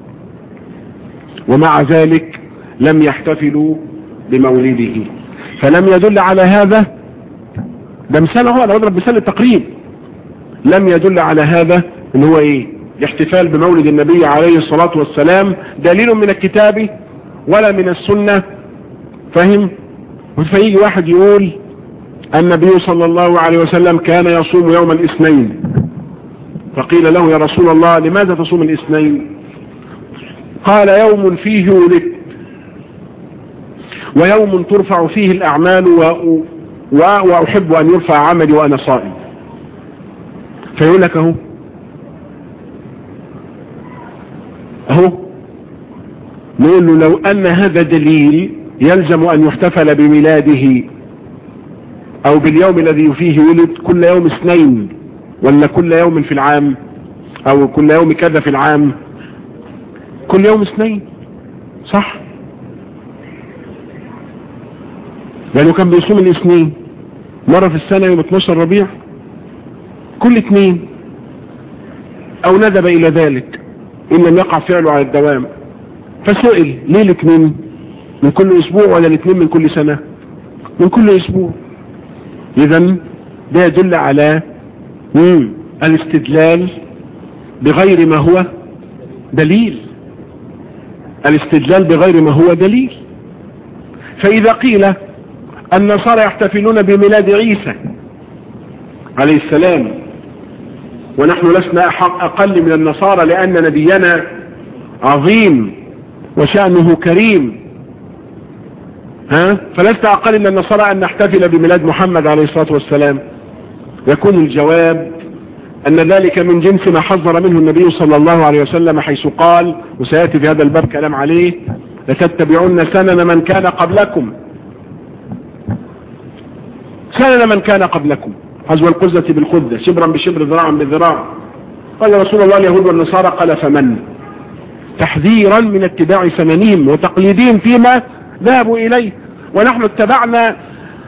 ومع ذلك لم يحتفلوا بمولده فلم يدل على هذا ده مثال هو انا بضرب مثال التقريب لم يدل على هذا ان هو ايه الاحتفال بمولد النبي عليه الصلاة والسلام دليل من الكتاب ولا من السنة فهم فيجي واحد يقول النبي صلى الله عليه وسلم كان يصوم يوم الاثنين فقيل له يا رسول الله لماذا تصوم الاثنين قال يوم فيه ولدت ويوم ترفع فيه الأعمال و... و... وأحب أن يرفع عملي وأنا صائم فيقول لك أهو أهو نقول له لو أن هذا دليل يلزم أن يحتفل بميلاده أو باليوم الذي فيه ولد كل يوم اثنين ولا كل يوم في العام أو كل يوم كذا في العام كل يوم اثنين صح لأنه كان بيصوم الاثنين مرة في السنة يوم 12 ربيع كل اثنين أو ندب إلى ذلك إن لم يقع فعله على الدوام فسئل ليه الاثنين من كل أسبوع ولا الاثنين من كل سنة من كل أسبوع إذا ده يدل على مم. الاستدلال بغير ما هو دليل الاستدلال بغير ما هو دليل فإذا قيل النصارى يحتفلون بميلاد عيسى عليه السلام ونحن لسنا أقل من النصارى لأن نبينا عظيم وشأنه كريم ها فلست أقل من النصارى أن نحتفل بميلاد محمد عليه الصلاة والسلام يكون الجواب أن ذلك من جنس ما حذر منه النبي صلى الله عليه وسلم حيث قال وسيأتي في هذا الباب كلام عليه لتتبعون سنن من كان قبلكم سنن من كان قبلكم حزو القزة بالقزة شبرا بشبر ذراعا بذراع قال رسول الله اليهود والنصارى قال فمن تحذيرا من اتباع سننهم وتقليدهم فيما ذهبوا إليه ونحن اتبعنا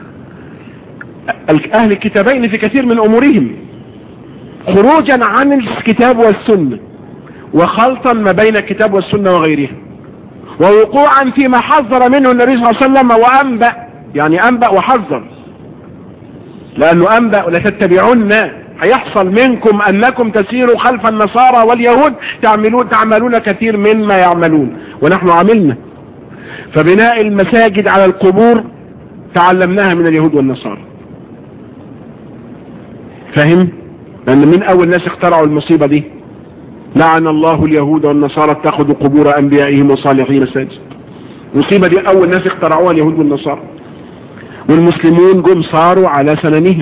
أهل الكتابين في كثير من أمورهم خروجا عن الكتاب والسنة وخلطا ما بين الكتاب والسنة وغيرها ووقوعا فيما حذر منه النبي صلى الله عليه وسلم وأنبأ يعني أنبأ وحذر لأنه أنبأ لتتبعون هيحصل منكم أنكم تسيروا خلف النصارى واليهود تعملون, تعملون كثير مما يعملون ونحن عملنا فبناء المساجد على القبور تعلمناها من اليهود والنصارى فهم لأن من أول ناس اخترعوا المصيبة دي لعن الله اليهود والنصارى اتخذوا قبور أنبيائهم وصالحين مساجد المصيبة دي أول ناس اخترعوها اليهود والنصارى والمسلمون جم صاروا على سننهم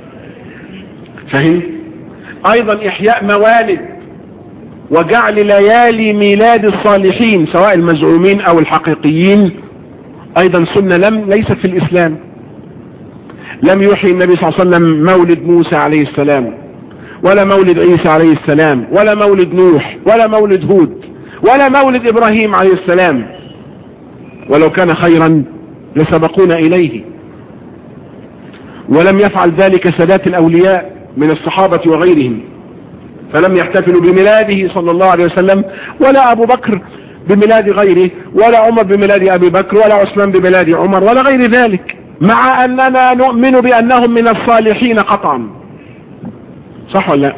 فهم أيضا إحياء موالد وجعل ليالي ميلاد الصالحين سواء المزعومين أو الحقيقيين أيضا سنة لم ليست في الإسلام لم يحيي النبي صلى الله عليه وسلم مولد موسى عليه السلام ولا مولد عيسى عليه السلام ولا مولد نوح ولا مولد هود ولا مولد إبراهيم عليه السلام ولو كان خيرا لسبقونا إليه ولم يفعل ذلك سادات الأولياء من الصحابة وغيرهم فلم يحتفلوا بميلاده صلى الله عليه وسلم ولا أبو بكر بميلاد غيره ولا عمر بميلاد أبي بكر ولا عثمان بميلاد عمر ولا غير ذلك مع أننا نؤمن بأنهم من الصالحين قطعا صح ولا لا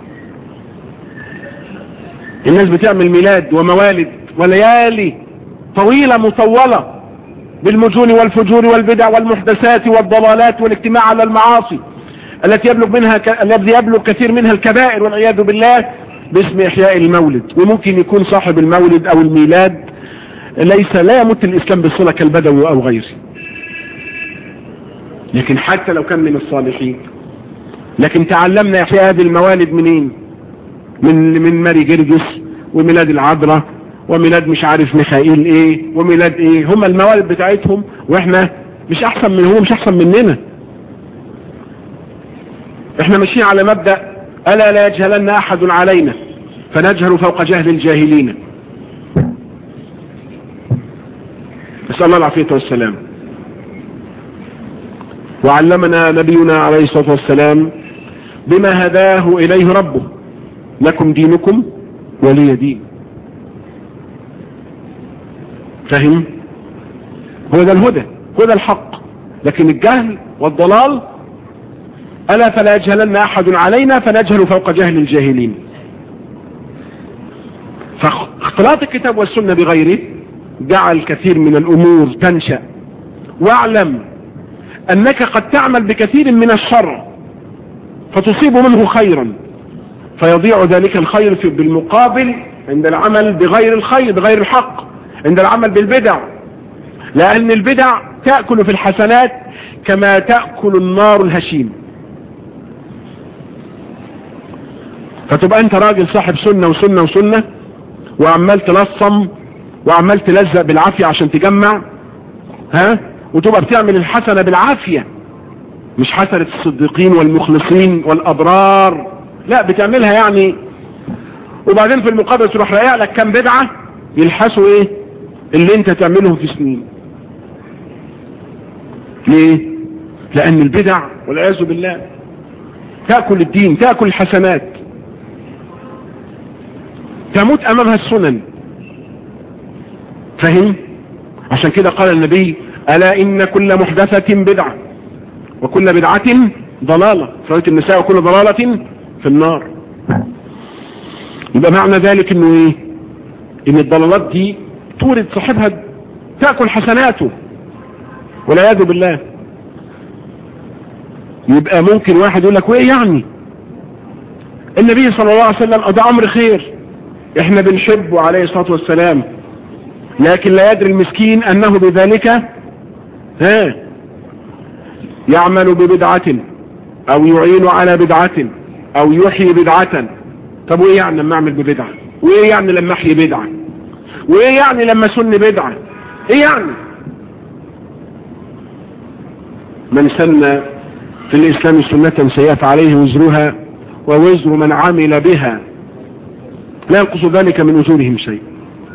الناس بتعمل ميلاد وموالد وليالي طويلة مطولة بالمجون والفجور والبدع والمحدثات والضلالات والاجتماع على المعاصي التي يبلغ منها ك... الذي يبلغ كثير منها الكبائر والعياذ بالله باسم إحياء المولد وممكن يكون صاحب المولد أو الميلاد ليس لا يمت الاسلام بالصلة كالبدوي او غيره لكن حتى لو كان من الصالحين لكن تعلمنا في هذه الموالد منين من من ماري جرجس وميلاد العذراء وميلاد مش عارف ميخائيل ايه وميلاد ايه هم الموالد بتاعتهم واحنا مش احسن من هم مش احسن مننا احنا ماشيين على مبدأ الا لا يجهلن احد علينا فنجهل فوق جهل الجاهلين نسأل الله العافية والسلام وعلمنا نبينا عليه الصلاة والسلام بما هداه إليه ربه لكم دينكم ولي دين فهم هو ده الهدى هو ده الحق لكن الجهل والضلال ألا فلا يجهلن أحد علينا فنجهل فوق جهل الجاهلين فاختلاط الكتاب والسنة بغيره جعل كثير من الأمور تنشأ واعلم أنك قد تعمل بكثير من الشر فتصيب منه خيرا فيضيع ذلك الخير في بالمقابل عند العمل بغير الخير بغير الحق عند العمل بالبدع لأن البدع تأكل في الحسنات كما تأكل النار الهشيم فتبقى انت راجل صاحب سنة وسنة وسنة وعمال تلصم وعمال تلزق بالعافية عشان تجمع ها وتبقى بتعمل الحسنة بالعافية مش حسنة الصديقين والمخلصين والأبرار لا بتعملها يعني وبعدين في المقابل تروح رايع لك كام بدعة يلحسوا ايه اللي انت تعملهم في سنين ليه لان البدع والعياذ بالله تأكل الدين تأكل الحسنات تموت امامها السنن فهم عشان كده قال النبي ألا إن كل محدثة بدعة وكل بدعة ضلالة سورة النساء وكل ضلالة في النار يبقى معنى ذلك انه ايه ان الضلالات دي تورد صاحبها تأكل حسناته والعياذ بالله يبقى ممكن واحد يقول لك وايه يعني النبي صلى الله عليه وسلم ده امر خير احنا بنحبه عليه الصلاة والسلام لكن لا يدري المسكين انه بذلك ها يعمل ببدعة او يعين على بدعة او يحيي بدعة طب وايه يعني لما اعمل ببدعة وايه يعني لما احيي بدعة وايه يعني لما سن بدعة ايه يعني من سن في الاسلام سنة سيئة عليه وزرها ووزر من عمل بها لا ينقص ذلك من اجورهم شيء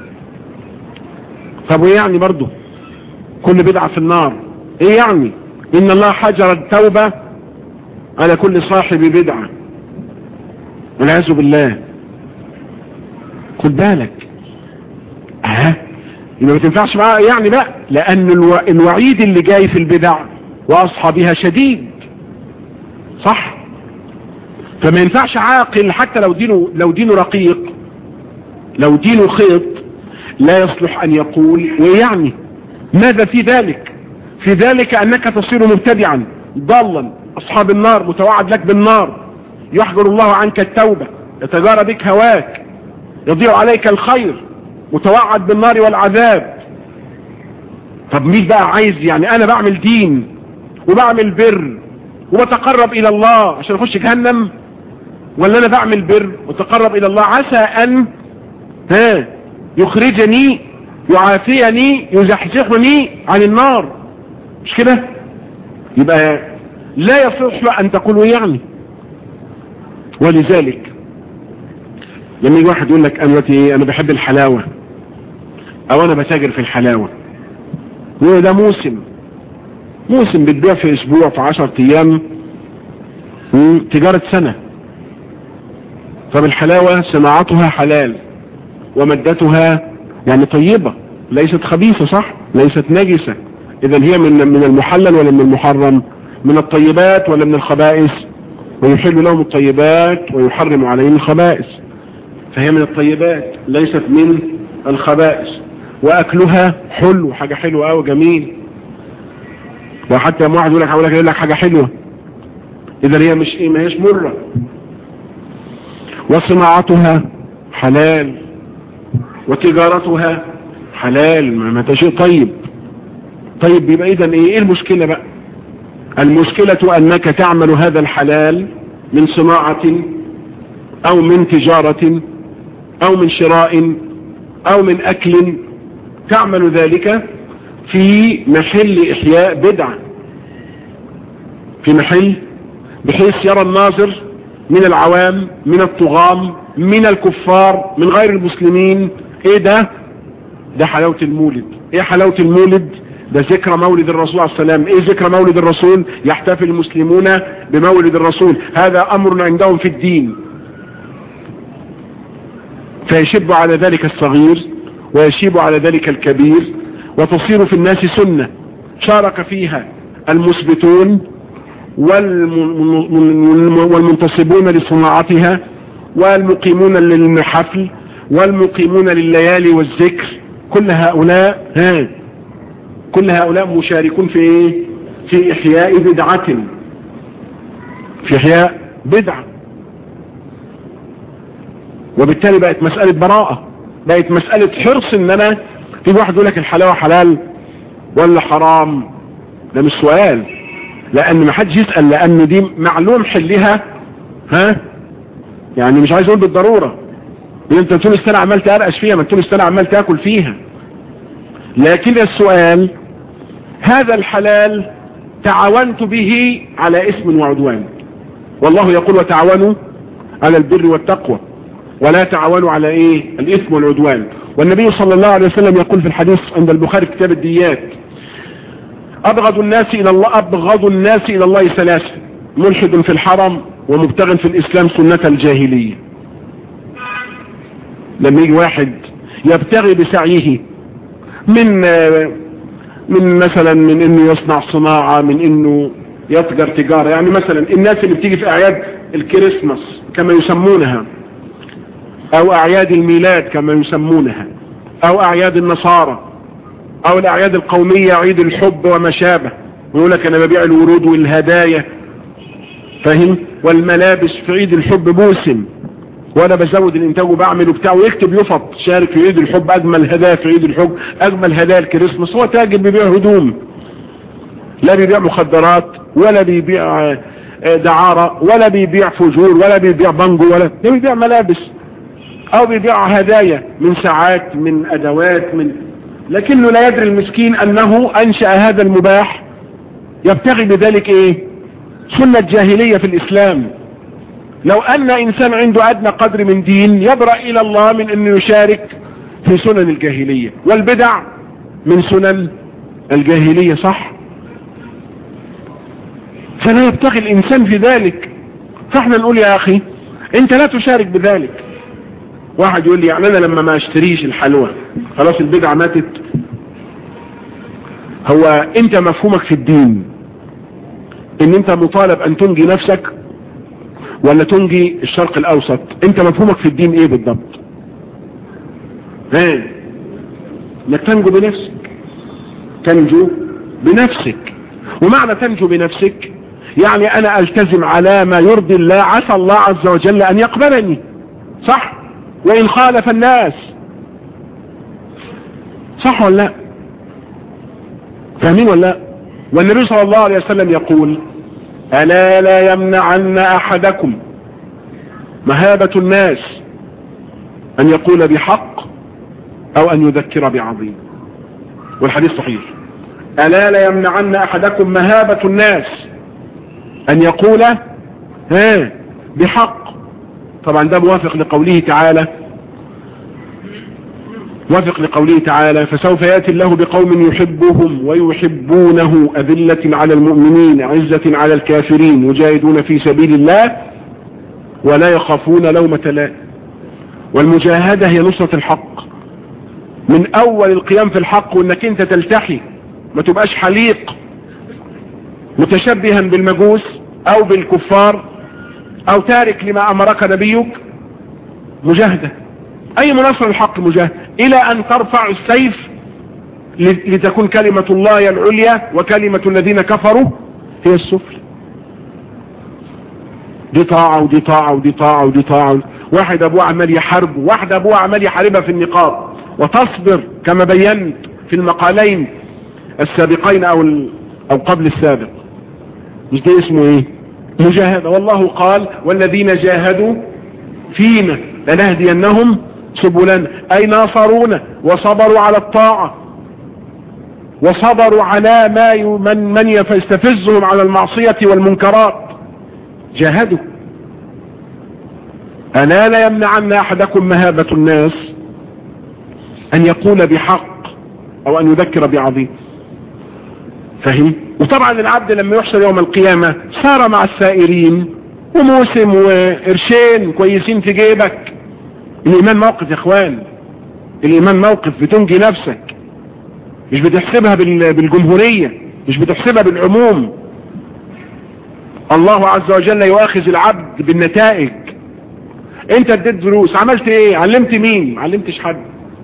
طب وايه يعني برضه كل بدعة في النار ايه يعني ان الله حجر التوبة على كل صاحب بدعة والعياذ بالله خد بالك ها يبقى ما تنفعش معاه يعني بقى لان الو... الوعيد اللي جاي في البدع واصحابها شديد صح فما ينفعش عاقل حتى لو دينه لو دينه رقيق لو دينه خيط لا يصلح ان يقول ويعني ماذا في ذلك في ذلك انك تصير مبتدعا ضالا اصحاب النار متوعد لك بالنار يحجر الله عنك التوبة يتجارى بك هواك يضيع عليك الخير متوعد بالنار والعذاب طب مين بقى عايز يعني انا بعمل دين وبعمل بر وبتقرب الى الله عشان اخش جهنم ولا انا بعمل بر وتقرب الى الله عسى ان ها يخرجني يعافيني يزحزحني عن النار مش كده يبقى لا يصح ان تقولوا يعني ولذلك لما يجي واحد يقول لك انا دلوقتي انا بحب الحلاوة او انا بتاجر في الحلاوة يقول ده موسم موسم بتبيع في اسبوع في عشر ايام تجارة سنة طب الحلاوة صناعتها حلال ومدتها يعني طيبة ليست خبيثة صح ليست نجسة اذا هي من من المحلل ولا من المحرم من الطيبات ولا من الخبائث ويحل لهم الطيبات ويحرم عليهم الخبائث فهي من الطيبات ليست من الخبائث واكلها حلو حاجة حلوة قوي جميل وحتى لما واحد يقول لك هقول لك يقول لك حاجة حلوة اذا هي مش ايه ما هيش مرة وصناعتها حلال وتجارتها حلال ما ده شيء طيب طيب يبقى اذا ايه ايه المشكلة بقى المشكلة انك تعمل هذا الحلال من صناعة او من تجارة او من شراء او من اكل تعمل ذلك في محل احياء بدعة في محل بحيث يرى الناظر من العوام من الطغام من الكفار من غير المسلمين ايه ده ده حلاوة المولد ايه حلاوة المولد ده ذكرى مولد الرسول عليه السلام ايه ذكرى مولد الرسول يحتفل المسلمون بمولد الرسول هذا امر عندهم في الدين فيشب على ذلك الصغير ويشيب على ذلك الكبير وتصير في الناس سنة شارك فيها المثبتون والمنتصبون لصناعتها والمقيمون للحفل والمقيمون لليالي والذكر كل هؤلاء ها كل هؤلاء مشاركون في ايه في احياء بدعة في احياء بدعة وبالتالي بقت مسألة براءة بقت مسألة حرص ان انا في واحد يقول لك الحلاوة حلال ولا حرام ده مش سؤال لان ما حدش يسأل لان دي معلوم حلها ها يعني مش عايز اقول بالضرورة انت طول السنة عمال تقرقش فيها ما طول السنة عمال تاكل فيها لكن السؤال هذا الحلال تعاونت به على اسم وعدوان والله يقول وتعاونوا على البر والتقوى ولا تعاونوا على ايه الاثم والعدوان والنبي صلى الله عليه وسلم يقول في الحديث عند البخاري كتاب الديات ابغض الناس الى الله ابغض الناس الى الله ثلاثة ملحد في الحرم ومبتغ في الاسلام سنة الجاهلية لما يجي واحد يبتغي بسعيه من من مثلا من انه يصنع صناعة من انه يتجر تجارة يعني مثلا الناس اللي بتيجي في اعياد الكريسماس كما يسمونها او اعياد الميلاد كما يسمونها او اعياد النصارى او الاعياد القومية عيد الحب وما شابه ويقول لك انا ببيع الورود والهدايا فاهم والملابس في عيد الحب موسم وانا بزود الانتاج وبعمل وبتاع ويكتب يفط شارك في عيد الحب اجمل هدايا في عيد الحب اجمل هدايا الكريسماس هو تاجر بيبيع هدوم لا بيبيع مخدرات ولا بيبيع دعارة ولا بيبيع فجور ولا بيبيع بانجو ولا ده بيبيع ملابس او بيبيع هدايا من ساعات من ادوات من لكنه لا يدري المسكين انه انشأ هذا المباح يبتغي بذلك ايه سنة جاهلية في الاسلام لو ان انسان عنده ادنى قدر من دين يبرأ الى الله من انه يشارك في سنن الجاهلية والبدع من سنن الجاهلية صح فلا يبتغي الانسان في ذلك فاحنا نقول يا اخي انت لا تشارك بذلك واحد يقول لي يعني انا لما ما اشتريش الحلوى خلاص البدعة ماتت هو انت مفهومك في الدين ان انت مطالب ان تنجي نفسك ولا تنجي الشرق الاوسط انت مفهومك في الدين ايه بالضبط ها انك تنجو بنفسك تنجو بنفسك ومعنى تنجو بنفسك يعني انا التزم على ما يرضي الله عسى الله عز وجل ان يقبلني صح وان خالف الناس صح ولا لا فاهمين ولا لا والنبي صلى الله عليه وسلم يقول ألا لا يمنعن أحدكم مهابة الناس أن يقول بحق أو أن يذكر بعظيم والحديث صحيح ألا لا يمنعن أحدكم مهابة الناس أن يقول ها بحق طبعا ده موافق لقوله تعالى وافق لقوله تعالى فسوف يأتي الله بقوم يحبهم ويحبونه أذلة على المؤمنين عزة على الكافرين يجاهدون في سبيل الله ولا يخافون لومة لائم والمجاهدة هي نصرة الحق من أول القيام في الحق وأنك أنت تلتحي ما تبقاش حليق متشبها بالمجوس أو بالكفار أو تارك لما أمرك نبيك مجاهدة أي مناصر الحق مجاهد إلى أن ترفع السيف لتكون كلمة الله العليا وكلمة الذين كفروا هي السفل دي طاعة ودي طاعة ودي طاعة ودي طاعة واحد أبوه عمال يحارب واحد أبوه عمال يحاربها في النقاب وتصبر كما بينت في المقالين السابقين او او قبل السابق مش ده اسمه ايه مجاهدة والله قال والذين جاهدوا فينا لنهدينهم سبلنا اي ناصرونا وصبروا على الطاعة وصبروا على ما من, من يستفزهم على المعصية والمنكرات جاهدوا ألا لا يمنعن أحدكم مهابة الناس أن يقول بحق أو أن يذكر بعظيم فهم وطبعا العبد لما يحشر يوم القيامة صار مع السائرين وموسم وقرشين كويسين في جيبك الإيمان موقف يا اخوان الإيمان موقف بتنجي نفسك مش بتحسبها بالجمهورية مش بتحسبها بالعموم الله عز وجل يؤاخذ العبد بالنتائج انت اديت دروس عملت ايه علمت مين ما علمتش حد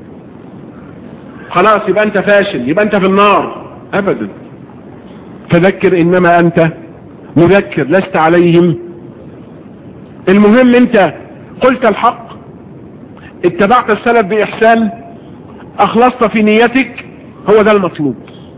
خلاص يبقى انت فاشل يبقى انت في النار ابدا فذكر انما انت مذكر لست عليهم المهم انت قلت الحق اتبعت السلف باحسان اخلصت في نيتك هو ده المطلوب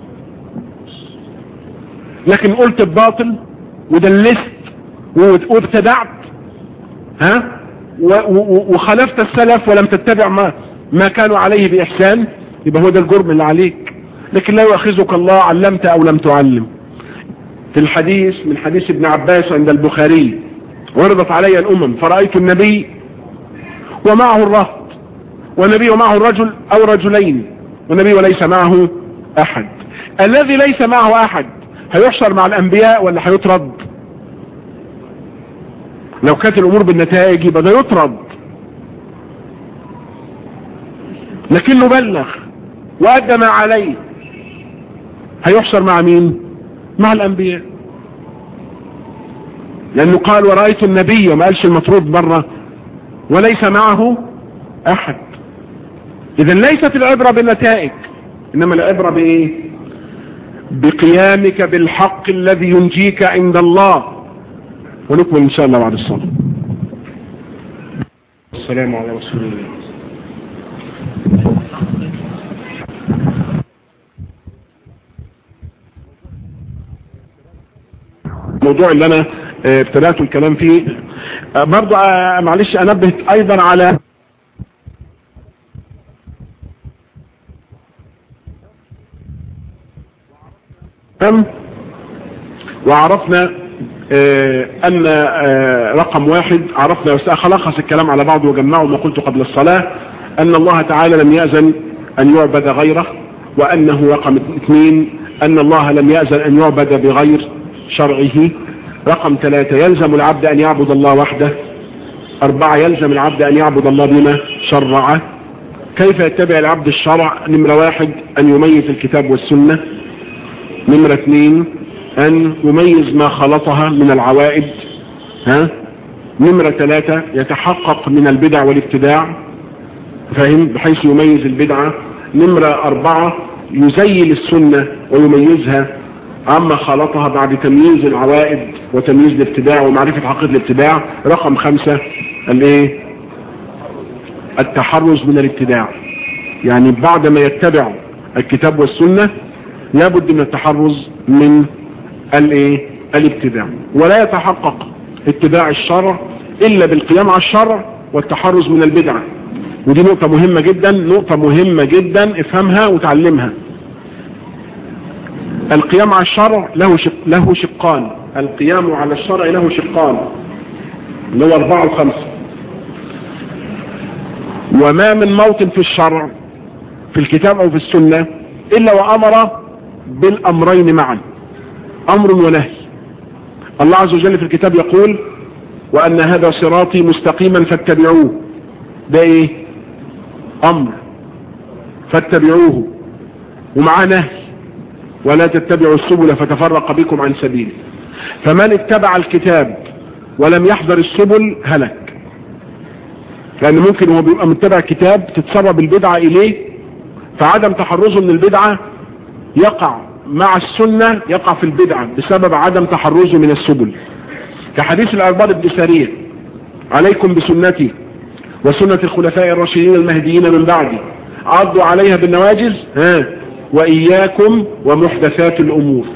لكن قلت الباطل ودلست وابتدعت ها وخالفت السلف ولم تتبع ما ما كانوا عليه بإحسان يبقى هو ده الجرم اللي عليك لكن لا يؤخذك الله علمت أو لم تعلم في الحديث من حديث ابن عباس عند البخاري وردت علي الأمم فرأيت النبي ومعه الرهط والنبي ومعه الرجل أو رجلين والنبي وليس معه أحد الذي ليس معه أحد هيحشر مع الأنبياء ولا هيطرد لو كانت الأمور بالنتائج يبقى ده يطرد لكنه بلغ وأدى ما عليه هيحشر مع مين مع الأنبياء لأنه قال ورأيت النبي وما قالش المطرود مرة وليس معه أحد إذا ليست العبرة بالنتائج إنما العبرة بإيه بقيامك بالحق الذي ينجيك عند الله ونكمل إن شاء الله بعد الصلاة السلام على رسول الله الموضوع اللي انا ابتدأت الكلام فيه برضو معلش انبه ايضا على وعرفنا اه ان اه رقم واحد عرفنا وسأخلص الكلام على بعض وجمعه ما قلت قبل الصلاة ان الله تعالى لم يأذن ان يعبد غيره وانه رقم اثنين ان الله لم يأذن ان يعبد بغير شرعه رقم ثلاثة يلزم العبد ان يعبد الله وحده اربعة يلزم العبد ان يعبد الله بما شرعه كيف يتبع العبد الشرع نمرة واحد ان يميز الكتاب والسنة نمرة اثنين ان يميز ما خلطها من العوائد ها نمرة ثلاثة يتحقق من البدع والابتداع فاهم بحيث يميز البدعة نمرة اربعة يزيل السنة ويميزها عما خلطها بعد تمييز العوائد وتمييز الابتداع ومعرفة حقيقة الابتداع رقم خمسة الايه التحرز من الابتداع يعني بعد ما يتبع الكتاب والسنة لابد من التحرز من الايه الابتداع ولا يتحقق اتباع الشرع الا بالقيام على الشرع والتحرز من البدعة ودي نقطة مهمة جدا نقطة مهمة جدا افهمها وتعلمها القيام على الشرع له شق له شقان القيام على الشرع له شقان اللي هو اربعة وخمسة وما من موطن في الشرع في الكتاب او في السنة الا وامر بالامرين معا امر ونهي الله عز وجل في الكتاب يقول وان هذا صراطي مستقيما فاتبعوه ده ايه امر فاتبعوه ومعاه نهي ولا تتبعوا السبل فتفرق بكم عن سبيله فمن اتبع الكتاب ولم يحضر السبل هلك لان ممكن هو بيبقى متبع كتاب تتسرب البدعة اليه فعدم تحرزه من البدعة يقع مع السنة يقع في البدعة بسبب عدم تحرزه من السبل كحديث الأرباب بن سارية عليكم بسنتي وسنة الخلفاء الراشدين المهديين من بعدي عضوا عليها بالنواجز ها وإياكم ومحدثات الأمور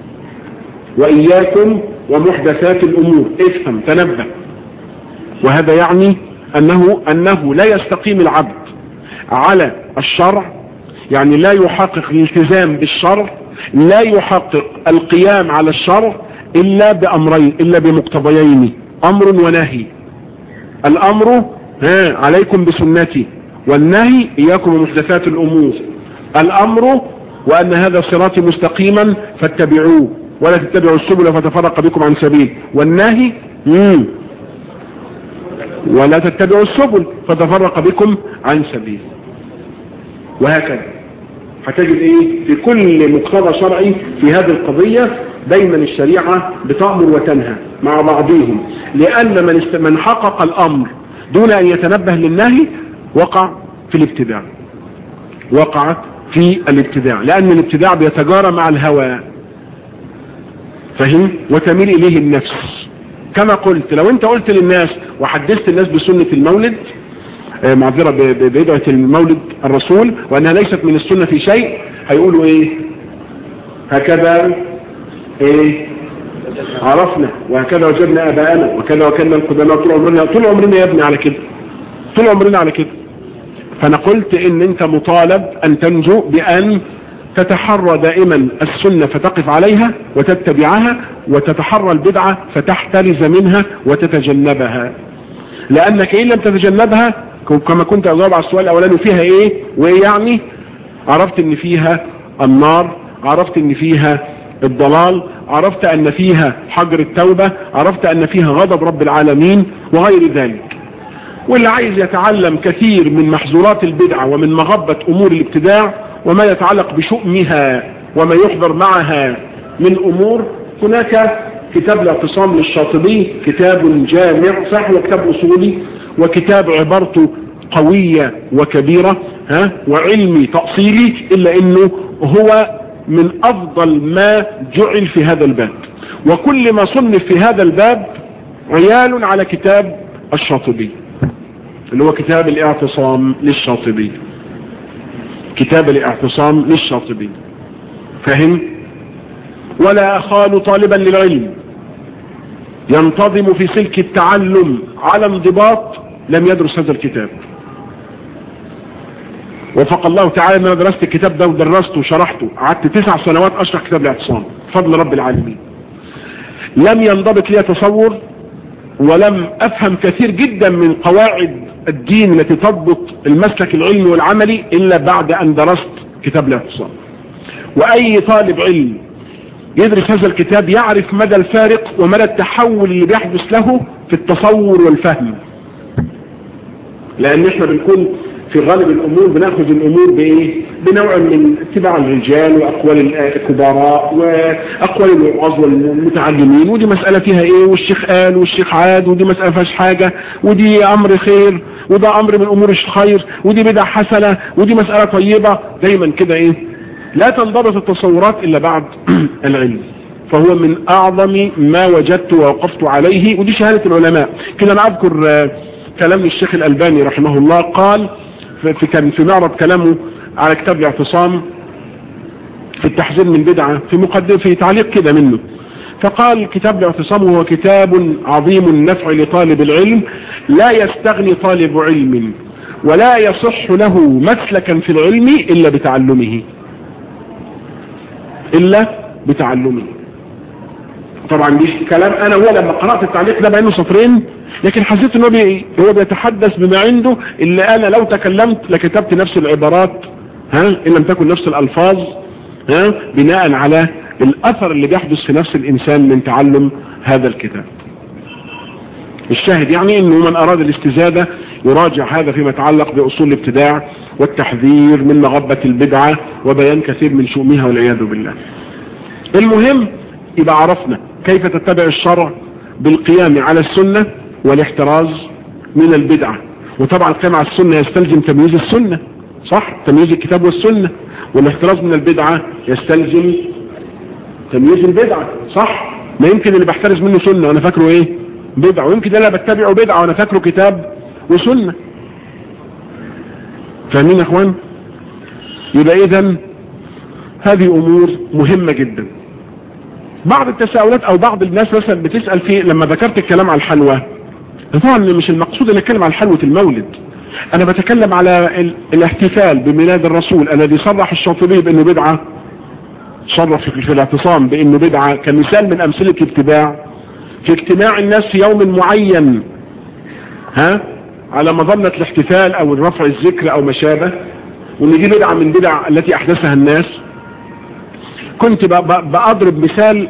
وإياكم ومحدثات الأمور افهم تنبه وهذا يعني أنه, أنه لا يستقيم العبد على الشرع يعني لا يحقق الالتزام بالشرع لا يحقق القيام على الشرع إلا بأمرين إلا بمقتضيين أمر ونهي الأمر ها عليكم بسنتي والنهي إياكم ومحدثات الأمور الأمر وأن هذا صراطي مستقيما فاتبعوه ولا تتبعوا السبل فتفرق بكم عن سبيل والنهي مم. ولا تتبعوا السبل فتفرق بكم عن سبيل وهكذا هتجد ايه في كل مقتضى شرعي في هذه القضية دايما الشريعة بتأمر وتنهى مع بعضهم لأن من, است... من حقق الأمر دون أن يتنبه للنهي وقع في الابتداع وقع في الابتداع لأن الابتداع بيتجارى مع الهوى فهم وتميل إليه النفس كما قلت لو انت قلت للناس وحدثت الناس بسنة المولد آه معذرة ببدعة المولد الرسول وانها ليست من السنة في شيء هيقولوا ايه هكذا ايه عرفنا وهكذا وجدنا اباءنا وكذا وكنا القدماء طول عمرنا طول عمرنا يا ابني على كده طول عمرنا على كده فانا قلت ان انت مطالب ان تنجو بان تتحرى دائما السنة فتقف عليها وتتبعها وتتحرى البدعة فتحترز منها وتتجنبها لأنك إن لم تتجنبها كما كنت أجاوب على السؤال الأولاني فيها إيه وإيه يعني عرفت إن فيها النار عرفت إن فيها الضلال عرفت أن فيها حجر التوبة عرفت أن فيها غضب رب العالمين وغير ذلك واللي عايز يتعلم كثير من محظورات البدعة ومن مغبة أمور الابتداع وما يتعلق بشؤمها وما يحضر معها من أمور هناك كتاب الاعتصام للشاطبي كتاب جامع صح وكتاب أصولي وكتاب عبارته قوية وكبيرة ها وعلمي تأصيلي إلا أنه هو من أفضل ما جعل في هذا الباب وكل ما صنف في هذا الباب عيال على كتاب الشاطبي اللي هو كتاب الاعتصام للشاطبي كتاب الاعتصام للشاطبي فهم ولا أخال طالبا للعلم ينتظم في سلك التعلم على انضباط لم يدرس هذا الكتاب وفق الله تعالى ان انا درست الكتاب ده ودرسته وشرحته قعدت تسع سنوات اشرح كتاب الاعتصام بفضل رب العالمين لم ينضبط لي تصور ولم افهم كثير جدا من قواعد الدين التي تضبط المسلك العلمي والعملي الا بعد ان درست كتاب الاعتصام واي طالب علم يدرس هذا الكتاب يعرف مدى الفارق ومدى التحول اللي بيحدث له في التصور والفهم لان احنا بنكون في غالب الامور بناخذ الامور بايه بنوع من اتباع الرجال واقوال الكبراء واقوال الوعاظ والمتعلمين ودي مسألة فيها ايه والشيخ قال والشيخ عاد ودي مسألة فيهاش حاجة ودي امر خير وده امر من امور الخير ودي بدع حسنة ودي مسألة طيبة دايما كده ايه لا تنضبط التصورات الا بعد العلم فهو من اعظم ما وجدت ووقفت عليه ودي شهادة العلماء كده انا اذكر كلام الشيخ الالباني رحمه الله قال في كان في معرض كلامه على كتاب الاعتصام في التحذير من بدعة في مقدم في تعليق كده منه فقال كتاب الاعتصام هو كتاب عظيم النفع لطالب العلم لا يستغني طالب علم ولا يصح له مسلكا في العلم إلا بتعلمه إلا بتعلمه طبعا دي كلام انا هو لما قرأت التعليق ده بانه سطرين لكن حسيت ان هو بي هو بيتحدث بما عنده اللي انا لو تكلمت لكتبت نفس العبارات ها ان لم تكن نفس الالفاظ ها بناء على الاثر اللي بيحدث في نفس الانسان من تعلم هذا الكتاب الشاهد يعني انه من اراد الاستزادة يراجع هذا فيما يتعلق باصول الابتداع والتحذير من مغبة البدعة وبيان كثير من شؤمها والعياذ بالله المهم يبقى عرفنا كيف تتبع الشرع بالقيام على السنة والاحتراز من البدعة وطبعا القيام على السنة يستلزم تمييز السنة صح تمييز الكتاب والسنة والاحتراز من البدعة يستلزم تمييز البدعة صح ما يمكن اللي بحترز منه سنة وانا فاكره ايه بدعة ويمكن اللي بتبعه بدعة وانا فاكره كتاب وسنة فاهمين يا اخوان يبقى اذا هذه امور مهمة جدا بعض التساؤلات او بعض الناس مثلا بتسأل في لما ذكرت الكلام على الحلوى طبعا مش المقصود ان اتكلم عن حلوة المولد انا بتكلم على ال... الاحتفال بميلاد الرسول الذي صرح الشاطبي بانه بدعة صرح في الاعتصام بانه بدعة كمثال من امثلة الاتباع في اجتماع الناس في يوم معين ها على مظنة الاحتفال او رفع الذكر او ما شابه وان دي بدعة من بدع التي احدثها الناس كنت بأضرب مثال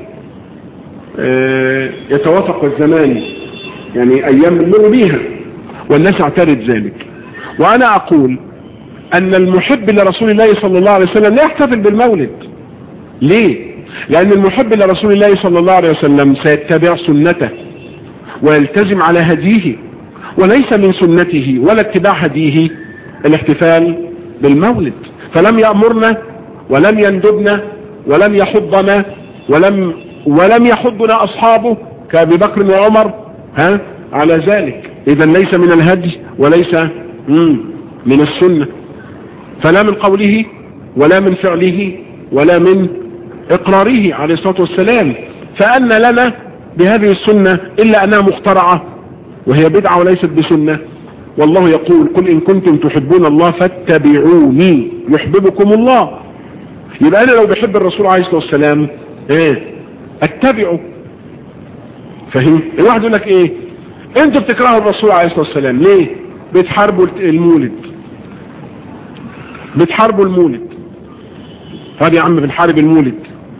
اه يتوافق الزمان يعني ايام بنمر بيها والناس اعترض ذلك وانا اقول ان المحب لرسول الله صلى الله عليه وسلم لا يحتفل بالمولد ليه لان المحب لرسول الله صلى الله عليه وسلم سيتبع سنته ويلتزم على هديه وليس من سنته ولا اتباع هديه الاحتفال بالمولد فلم يأمرنا ولم يندبنا ولم يحضنا ولم ولم يحضنا اصحابه كابي بكر وعمر ها على ذلك اذا ليس من الهدي وليس من السنة فلا من قوله ولا من فعله ولا من اقراره عليه الصلاة والسلام فأن لنا بهذه السنة إلا أنها مخترعة وهي بدعة وليست بسنة والله يقول قل إن كنتم تحبون الله فاتبعوني يحببكم الله يبقى أنا لو بحب الرسول عليه الصلاة والسلام ايه اتبعه فهم الواحد يقول لك ايه انتوا بتكرهوا الرسول عليه الصلاة والسلام ليه بتحاربوا المولد بتحاربوا المولد طب يا عم بنحارب المولد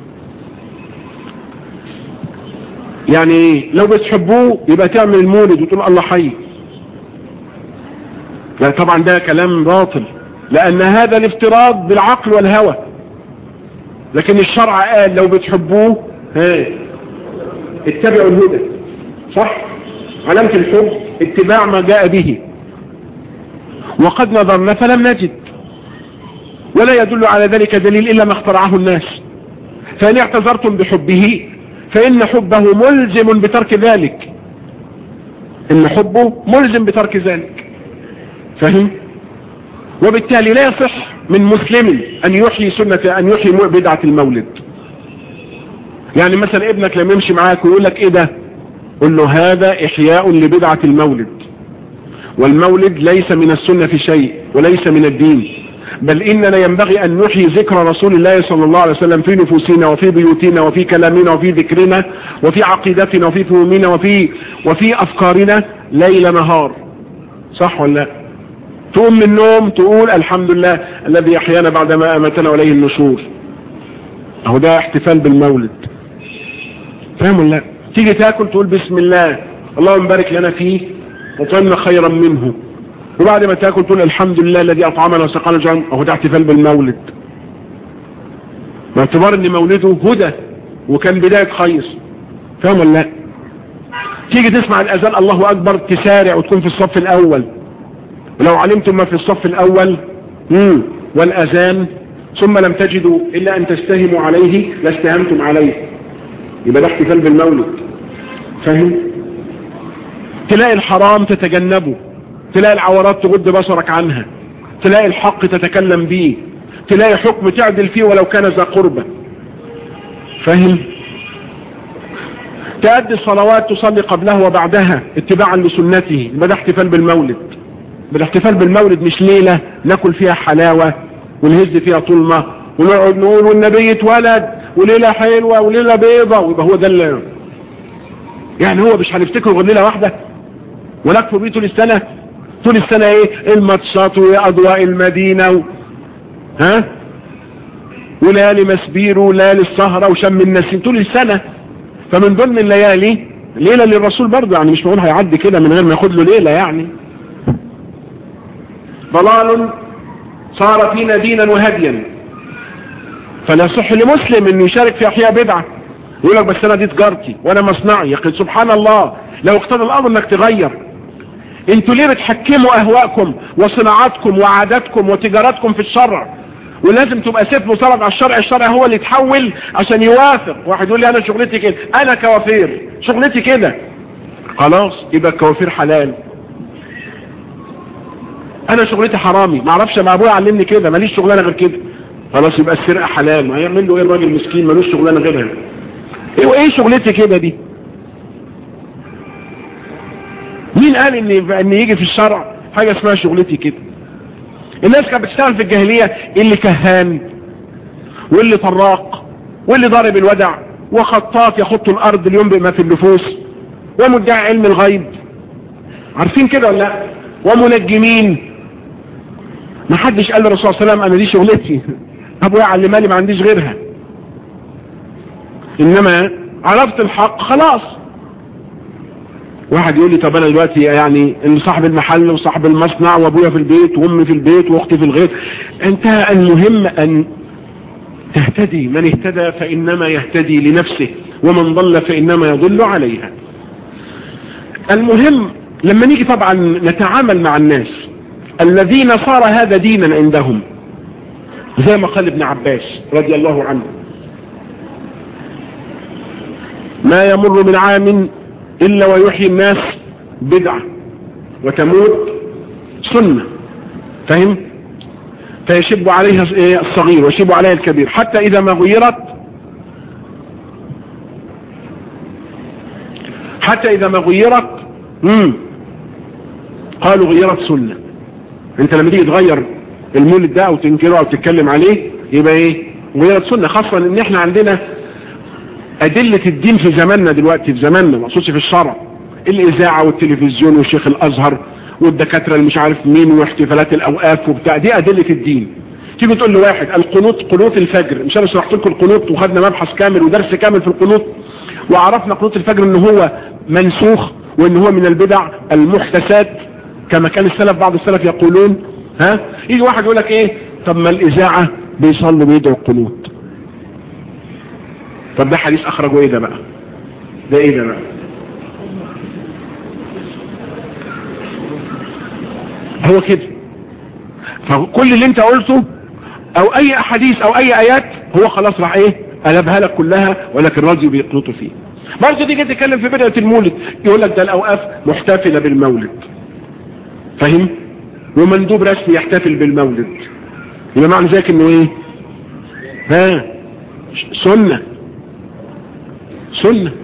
يعني ايه لو بتحبوه يبقى تعمل المولد وتقول الله حي لا طبعا ده كلام باطل لان هذا الافتراض بالعقل والهوى لكن الشرع قال لو بتحبوه ها اتبعوا الهدى صح علامة الحب اتباع ما جاء به وقد نظرنا فلم نجد ولا يدل على ذلك دليل إلا ما اخترعه الناس فإن اعتذرتم بحبه فإن حبه ملزم بترك ذلك إن حبه ملزم بترك ذلك فهم وبالتالي لا يصح من مسلم أن يحيي سنة أن يحيي بدعة المولد يعني مثلا ابنك لما يمشي معاك ويقول لك ايه ده قل له هذا احياء لبدعة المولد والمولد ليس من السنة في شيء وليس من الدين بل اننا ينبغي ان نحيي ذكر رسول الله صلى الله عليه وسلم في نفوسنا وفي بيوتنا وفي كلامنا وفي ذكرنا وفي عقيدتنا وفي فهومنا وفي وفي افكارنا ليل نهار صح ولا لا تقوم من النوم تقول الحمد لله الذي احيانا بعدما امتنا واليه النشور اهو ده احتفال بالمولد فاهم ولا لا تيجي تاكل تقول بسم الله اللهم بارك لنا فيه وطعمنا خيرا منه وبعد ما تاكل تقول الحمد لله الذي اطعمنا وسقانا جعل اهو ده احتفال بالمولد باعتبار ان مولده هدى وكان بداية خير فاهم ولا لا تيجي تسمع الاذان الله اكبر تسارع وتكون في الصف الاول ولو علمتم ما في الصف الاول مم. والاذان ثم لم تجدوا الا ان تستهموا عليه لاستهمتم عليه يبقى ده احتفال بالمولد فاهم تلاقي الحرام تتجنبه تلاقي العورات تغض بصرك عنها تلاقي الحق تتكلم به تلاقي حكم تعدل فيه ولو كان ذا قربة فاهم تأدي الصلوات تصلي قبلها وبعدها اتباعا لسنته يبقى ده احتفال بالمولد بالاحتفال بالمولد مش ليلة ناكل فيها حلاوة ونهز فيها طلمة ونقعد نقول والنبي اتولد وليلة حلوة وليلة بيضة ويبقى هو ده اللي يعني هو مش هنفتكره غير ليلة واحدة ونكفر بيه طول السنة طول السنة ايه الماتشات واضواء المدينة و... ها وليالي مسبير وليالي السهرة وشم النسيم طول السنة فمن ضمن الليالي ليلة للرسول برضه يعني مش معقول هيعدي كده من غير ما ياخد له ليلة يعني ضلال صار فينا دينا وهديا فلا يصح لمسلم انه يشارك في احياء بدعة يقول لك بس انا دي تجارتي وانا مصنعي يا سبحان الله لو اقتضى الامر انك تغير انتوا ليه بتحكموا اهواءكم وصناعاتكم وعاداتكم وتجاراتكم في الشرع ولازم تبقى سيف مطالب على الشرع الشرع هو اللي يتحول عشان يوافق واحد يقول لي انا شغلتي كده انا كوافير شغلتي كده خلاص يبقى الكوافير حلال انا شغلتي حرامي ما اعرفش ما ابويا علمني كده ماليش شغلانه غير كده خلاص يبقى السرقة حلال ما هيعمل له ايه الراجل مسكين ملوش شغلانة غيرها ايه وايه شغلتي كده دي مين قال ان ان يجي في الشرع حاجة اسمها شغلتي كده الناس كانت بتشتغل في الجاهلية اللي كهان واللي طراق واللي ضارب الودع وخطاط يخط الارض اليوم بما في النفوس ومدعي علم الغيب عارفين كده ولا لا ومنجمين ما حدش قال للرسول صلى الله عليه وسلم انا دي شغلتي ابويا علماني ما عنديش غيرها انما عرفت الحق خلاص واحد يقول لي طب انا دلوقتي يعني ان صاحب المحل وصاحب المصنع وابويا في البيت وامي في البيت واختي في الغيط انت المهم ان تهتدي من اهتدى فانما يهتدي لنفسه ومن ضل فانما يضل عليها المهم لما نيجي طبعا نتعامل مع الناس الذين صار هذا دينا عندهم زي ما قال ابن عباس رضي الله عنه ما يمر من عام إلا ويحيي الناس بدعة وتموت سنة فهم فيشب عليها الصغير ويشب عليها الكبير حتى إذا ما غيرت حتى إذا ما غيرت مم. قالوا غيرت سنة انت لما تيجي تغير المولد ده او تنكره او تتكلم عليه يبقى ايه غيرت سنة خاصة ان احنا عندنا ادلة الدين في زماننا دلوقتي في زماننا ما اقصدش في الشرع الاذاعة والتلفزيون والشيخ الازهر والدكاترة اللي مش عارف مين واحتفالات الاوقاف وبتاع دي ادلة الدين تيجي تقول لواحد القنوت قنوت الفجر مش انا شرحت لكم القنوت وخدنا مبحث كامل ودرس كامل في القنوت وعرفنا قنوت الفجر ان هو منسوخ وان هو من البدع المحدثات كما كان السلف بعض السلف يقولون ها يجي واحد يقول لك ايه طب ما الاذاعة بيصلوا بيدعوا القنوت طب ده حديث اخرجه ايه ده بقى ده ايه ده بقى هو كده فكل اللي انت قلته او اي احاديث او اي ايات هو خلاص راح ايه قلبها لك كلها ولكن راضي بيقنطوا فيه برضه تيجي تتكلم في بداية المولد يقول لك ده الاوقاف محتفلة بالمولد فاهم ومندوب رسمي يحتفل بالمولد يبقى معنى ذلك انه ايه ها سنة سنة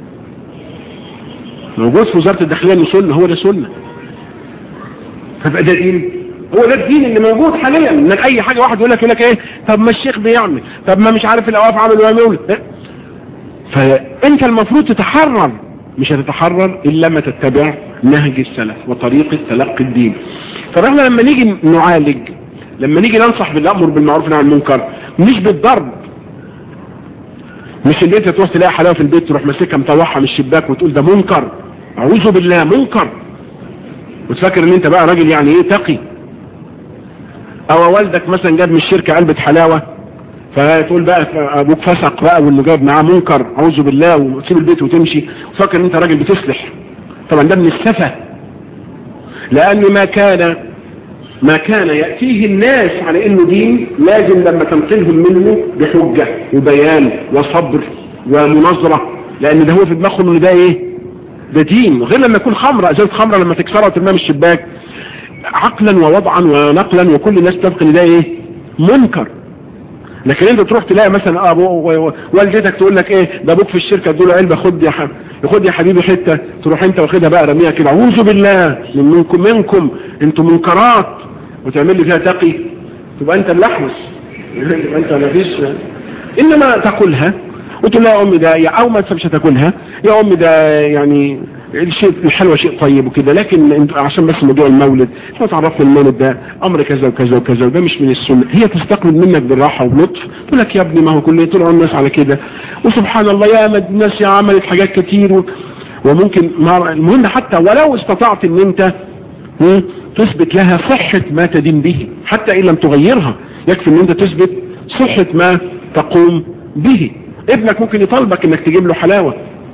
موجود في وزارة الداخلية انه سنة هو ده سنة فبقى ده دين هو ده الدين اللي موجود حاليا انك اي حاجة واحد يقول لك يقول لك ايه طب ما الشيخ بيعمل طب ما مش عارف الاواف عمل ولا مولد فانت المفروض تتحرر مش هتتحرر الا ما تتبع نهج السلف وطريقة تلقي الدين طب احنا لما نيجي نعالج لما نيجي ننصح بالامر بالمعروف والنهي عن المنكر مش بالضرب مش ان انت تروح تلاقي حلاوه في البيت تروح ماسكها مطوعها من الشباك وتقول ده منكر اعوذ بالله منكر وتفكر ان انت بقى راجل يعني ايه تقي او والدك مثلا جاب من الشركه علبه حلاوه فتقول بقى ابوك فسق بقى وانه جاب معاه منكر اعوذ بالله وتسيب البيت وتمشي وتفكر ان انت راجل بتصلح طبعا ده من السفه لان ما كان ما كان يأتيه الناس على انه دين لازم لما تنقلهم منه بحجة وبيان وصبر ومناظرة لان ده هو في دماغهم ان ده ايه ده دين غير لما يكون خمرة ازازة خمرة لما تكسرها وترميها من الشباك عقلا ووضعا ونقلا وكل الناس تبقى ان ده ايه منكر لكن انت تروح تلاقي مثلا ابو والدتك تقول لك ايه ده ابوك في الشركه تقول له علبه خد يا حبيبي خد يا حبيبي حته تروح انت واخدها بقى رميها كده اعوذ بالله من منكم منكم انتم منكرات وتعمل لي فيها تقي تبقى انت اللحمس تبقى انت ما فيش انما تاكلها وتقول لها يا امي ده او ما مش هتاكلها يا امي ده يعني الشيء الحلوى شيء طيب وكده لكن عشان بس موضوع المولد احنا تعرفنا المولد ده امر كذا وكذا وكذا وده مش من السنه هي تستقبل منك بالراحه وبلطف تقول لك يا ابني ما هو كل طول الناس على كده وسبحان الله يا الناس يا عملت حاجات كتير و... وممكن المهم حتى ولو استطعت ان انت تثبت لها صحة ما تدين به حتى ان لم تغيرها يكفي ان انت تثبت صحة ما تقوم به ابنك ممكن يطالبك انك تجيب له حلاوة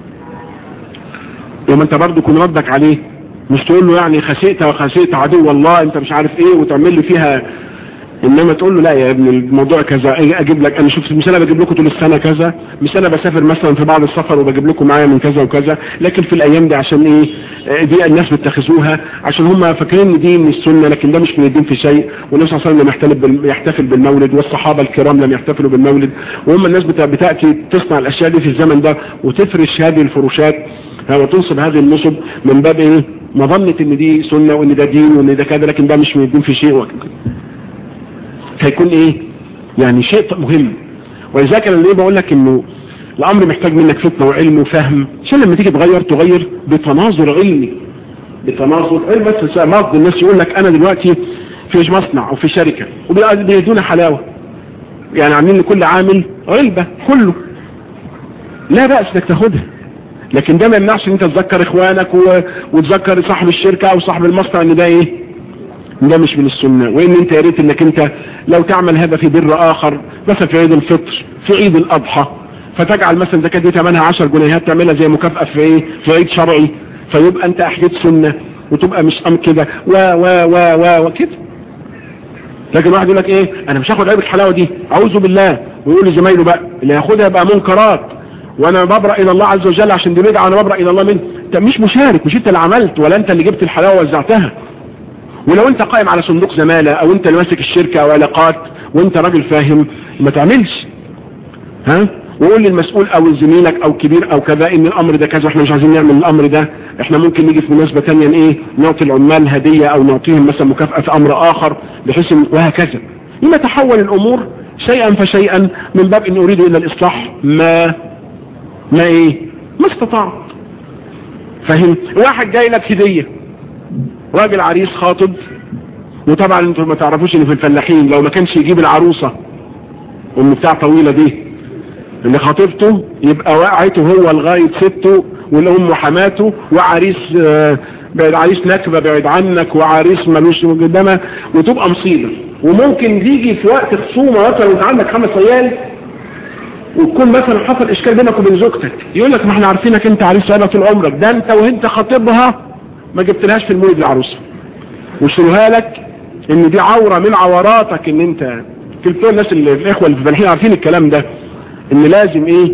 وما انت برضو كن ردك عليه مش تقول له يعني خسئت وخسئت عدو الله انت مش عارف ايه وتعمل لي فيها انما تقول له لا يا ابني الموضوع كذا اجيب لك انا شفت مش انا بجيب لكم طول السنه كذا مش انا بسافر مثلا في بعض السفر وبجيب لكم معايا من كذا وكذا لكن في الايام دي عشان ايه دي الناس بتتخذوها عشان هم فاكرين ان دي من السنه لكن ده مش من الدين في شيء والنبي صلى الله عليه وسلم لم يحتفل بال- يحتفل بالمولد والصحابه الكرام لم يحتفلوا بالمولد وهم الناس بتا- بتاتي تصنع الاشياء دي في الزمن ده وتفرش هذه الفروشات ها، وتنصب هذه النصب من باب ايه مظنه ان دي سنه وان ده دين وان ده كذا لكن ده مش من الدين في شيء وكذا هيكون ايه يعني شيء مهم ولذلك انا ليه بقول لك انه الامر محتاج منك فتنه وعلم وفهم عشان لما تيجي تغير تغير بتناظر علمي بتناظر علم بس بعض الناس يقول لك انا دلوقتي في مصنع او في شركه وبيدونا حلاوه يعني عاملين لكل عامل علبه كله لا بأس انك تاخدها لكن ده ما يمنعش ان انت تذكر اخوانك و... وتذكر صاحب الشركه او صاحب المصنع ان ده ايه ده مش من السنة وان انت يا ريت انك انت لو تعمل هذا في بر اخر مثلا في عيد الفطر في عيد الاضحى فتجعل مثلا زكاة دي ثمنها 10 جنيهات تعملها زي مكافأة في ايه في عيد شرعي فيبقى انت احييت سنة وتبقى مش ام كده و و و و وكده لكن واحد يقول لك ايه انا مش هاخد علبة الحلاوة دي اعوذ بالله ويقول لزمايله بقى اللي ياخدها يبقى منكرات وانا ببرأ الى الله عز وجل عشان دي بدعة وانا ببرأ الى الله منه انت مش مشارك مش انت اللي عملت ولا انت اللي جبت الحلاوة ووزعتها ولو انت قائم على صندوق زمالة او انت اللي ماسك الشركة او علاقات وانت راجل فاهم ما تعملش ها وقول للمسؤول او زميلك او كبير او كذا ان الامر ده كذا احنا مش عايزين نعمل الامر ده احنا ممكن نيجي في مناسبة تانية ايه نعطي العمال هدية او نعطيهم مثلا مكافأة في امر اخر بحيث ان وهكذا لما تحول الامور شيئا فشيئا من باب ان اريد الا الاصلاح ما ما ايه ما استطعت فاهم واحد جاي لك هديه راجل عريس خاطب وطبعا انتوا ما تعرفوش ان في الفلاحين لو ما كانش يجيب العروسة ام بتاع طويلة دي اللي خاطبته يبقى وقعته هو لغاية سته والام حماته وعريس آه، بعد عريس نكبة بعد عنك وعريس ملوش قدامه وتبقى مصيبة وممكن تيجي في وقت خصومة مثلا وانت عندك خمس عيال وتكون مثلا حصل اشكال بينك وبين زوجتك يقول لك ما احنا عارفينك انت عريس بقى طول عمرك ده انت وانت خاطبها ما جبتلهاش في المولد العروسه وشروها لك ان دي عورة من عوراتك ان انت كل الناس اللي الاخوة اللي في الفلاحين عارفين الكلام ده ان لازم ايه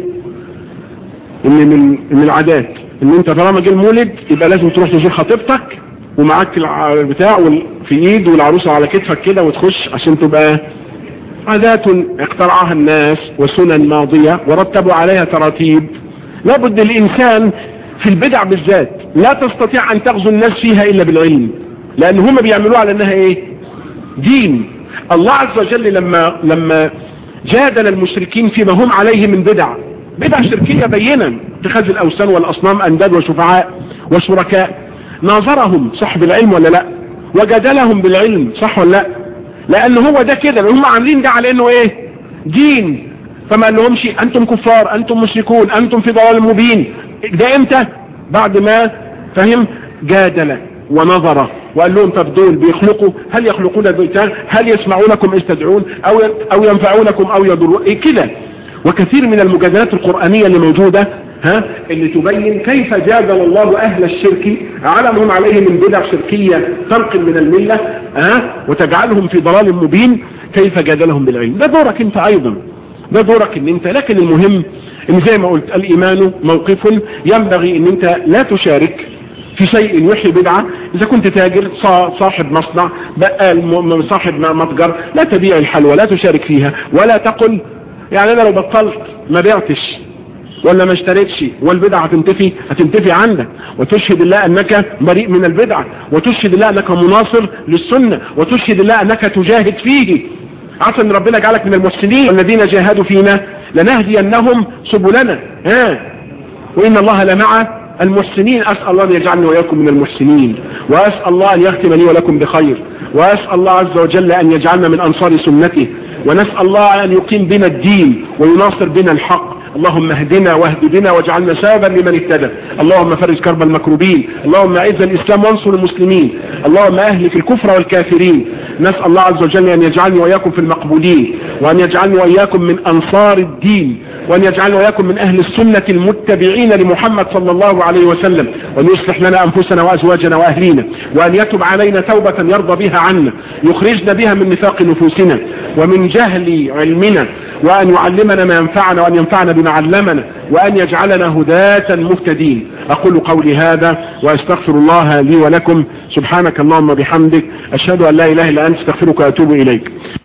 ان من من العادات ان انت طالما جه المولد يبقى لازم تروح تزور خطيبتك ومعاك الع- البتاع وال- في ايد والعروسة على كتفك كده وتخش عشان تبقى عادات اخترعها الناس وسنن ماضية ورتبوا عليها تراتيب لابد الانسان في البدع بالذات لا تستطيع ان تغزو الناس فيها الا بالعلم لان هم بيعملوها على انها ايه دين الله عز وجل لما لما جادل المشركين فيما هم عليه من بدع بدع شركية بينا اتخاذ الاوثان والاصنام انداد وشفعاء وشركاء ناظرهم صاحب العلم ولا لا وجادلهم بالعلم صح ولا لا لان هو ده كده هم عاملين ده على انه ايه دين فما قال لهمش انتم كفار انتم مشركون انتم في ضلال مبين ده امتى بعد ما فهم جادل ونظر وقال لهم طب دول بيخلقوا هل يخلقون بيتان هل يسمعونكم إذ تدعون او او ينفعونكم او يضرون إيه كده وكثير من المجادلات القرآنية اللي موجودة ها اللي تبين كيف جادل الله اهل الشرك على ما هم عليه من بدع شركية تنقل من الملة ها وتجعلهم في ضلال مبين كيف جادلهم بالعلم ده دورك انت ايضا ده دورك ان انت لكن المهم ان زي ما قلت الايمان موقف ينبغي ان انت لا تشارك في شيء يحيي بدعة اذا كنت تاجر صا- صاحب مصنع بقال م- م- صاحب م- متجر لا تبيع الحلوى لا تشارك فيها ولا تقل يعني انا لو بطلت ما بعتش ولا ما اشتريتش والبدعة هتنتفي هتنتفي عندك وتشهد الله انك بريء من البدعة وتشهد الله انك مناصر للسنة وتشهد الله انك تجاهد فيه عسى ان ربنا جعلك من المحسنين والذين جاهدوا فينا لنهدينهم سبلنا ها وان الله لمع المحسنين اسال الله ان يجعلني واياكم من المحسنين واسال الله ان يختم لي ولكم بخير واسال الله عز وجل ان يجعلنا من انصار سنته ونسال الله ان يقيم بنا الدين ويناصر بنا الحق اللهم اهدنا واهد بنا واجعلنا سببا لمن اهتدى اللهم فرج كرب المكروبين اللهم اعز الاسلام وانصر المسلمين اللهم اهلك الكفر والكافرين نسأل الله عز وجل أن يجعلني وإياكم في المقبولين وأن يجعلني وإياكم من أنصار الدين وأن يجعلني وإياكم من أهل السنة المتبعين لمحمد صلى الله عليه وسلم وأن يصلح لنا أنفسنا وأزواجنا وأهلينا وأن يتب علينا توبة يرضى بها عنا يخرجنا بها من نفاق نفوسنا ومن جهل علمنا وأن يعلمنا ما ينفعنا وأن ينفعنا بما علمنا وأن يجعلنا هداة مهتدين أقول قولي هذا وأستغفر الله لي ولكم سبحانك اللهم بحمدك أشهد أن لا إله إلا أنت استغفرك وأتوب إليك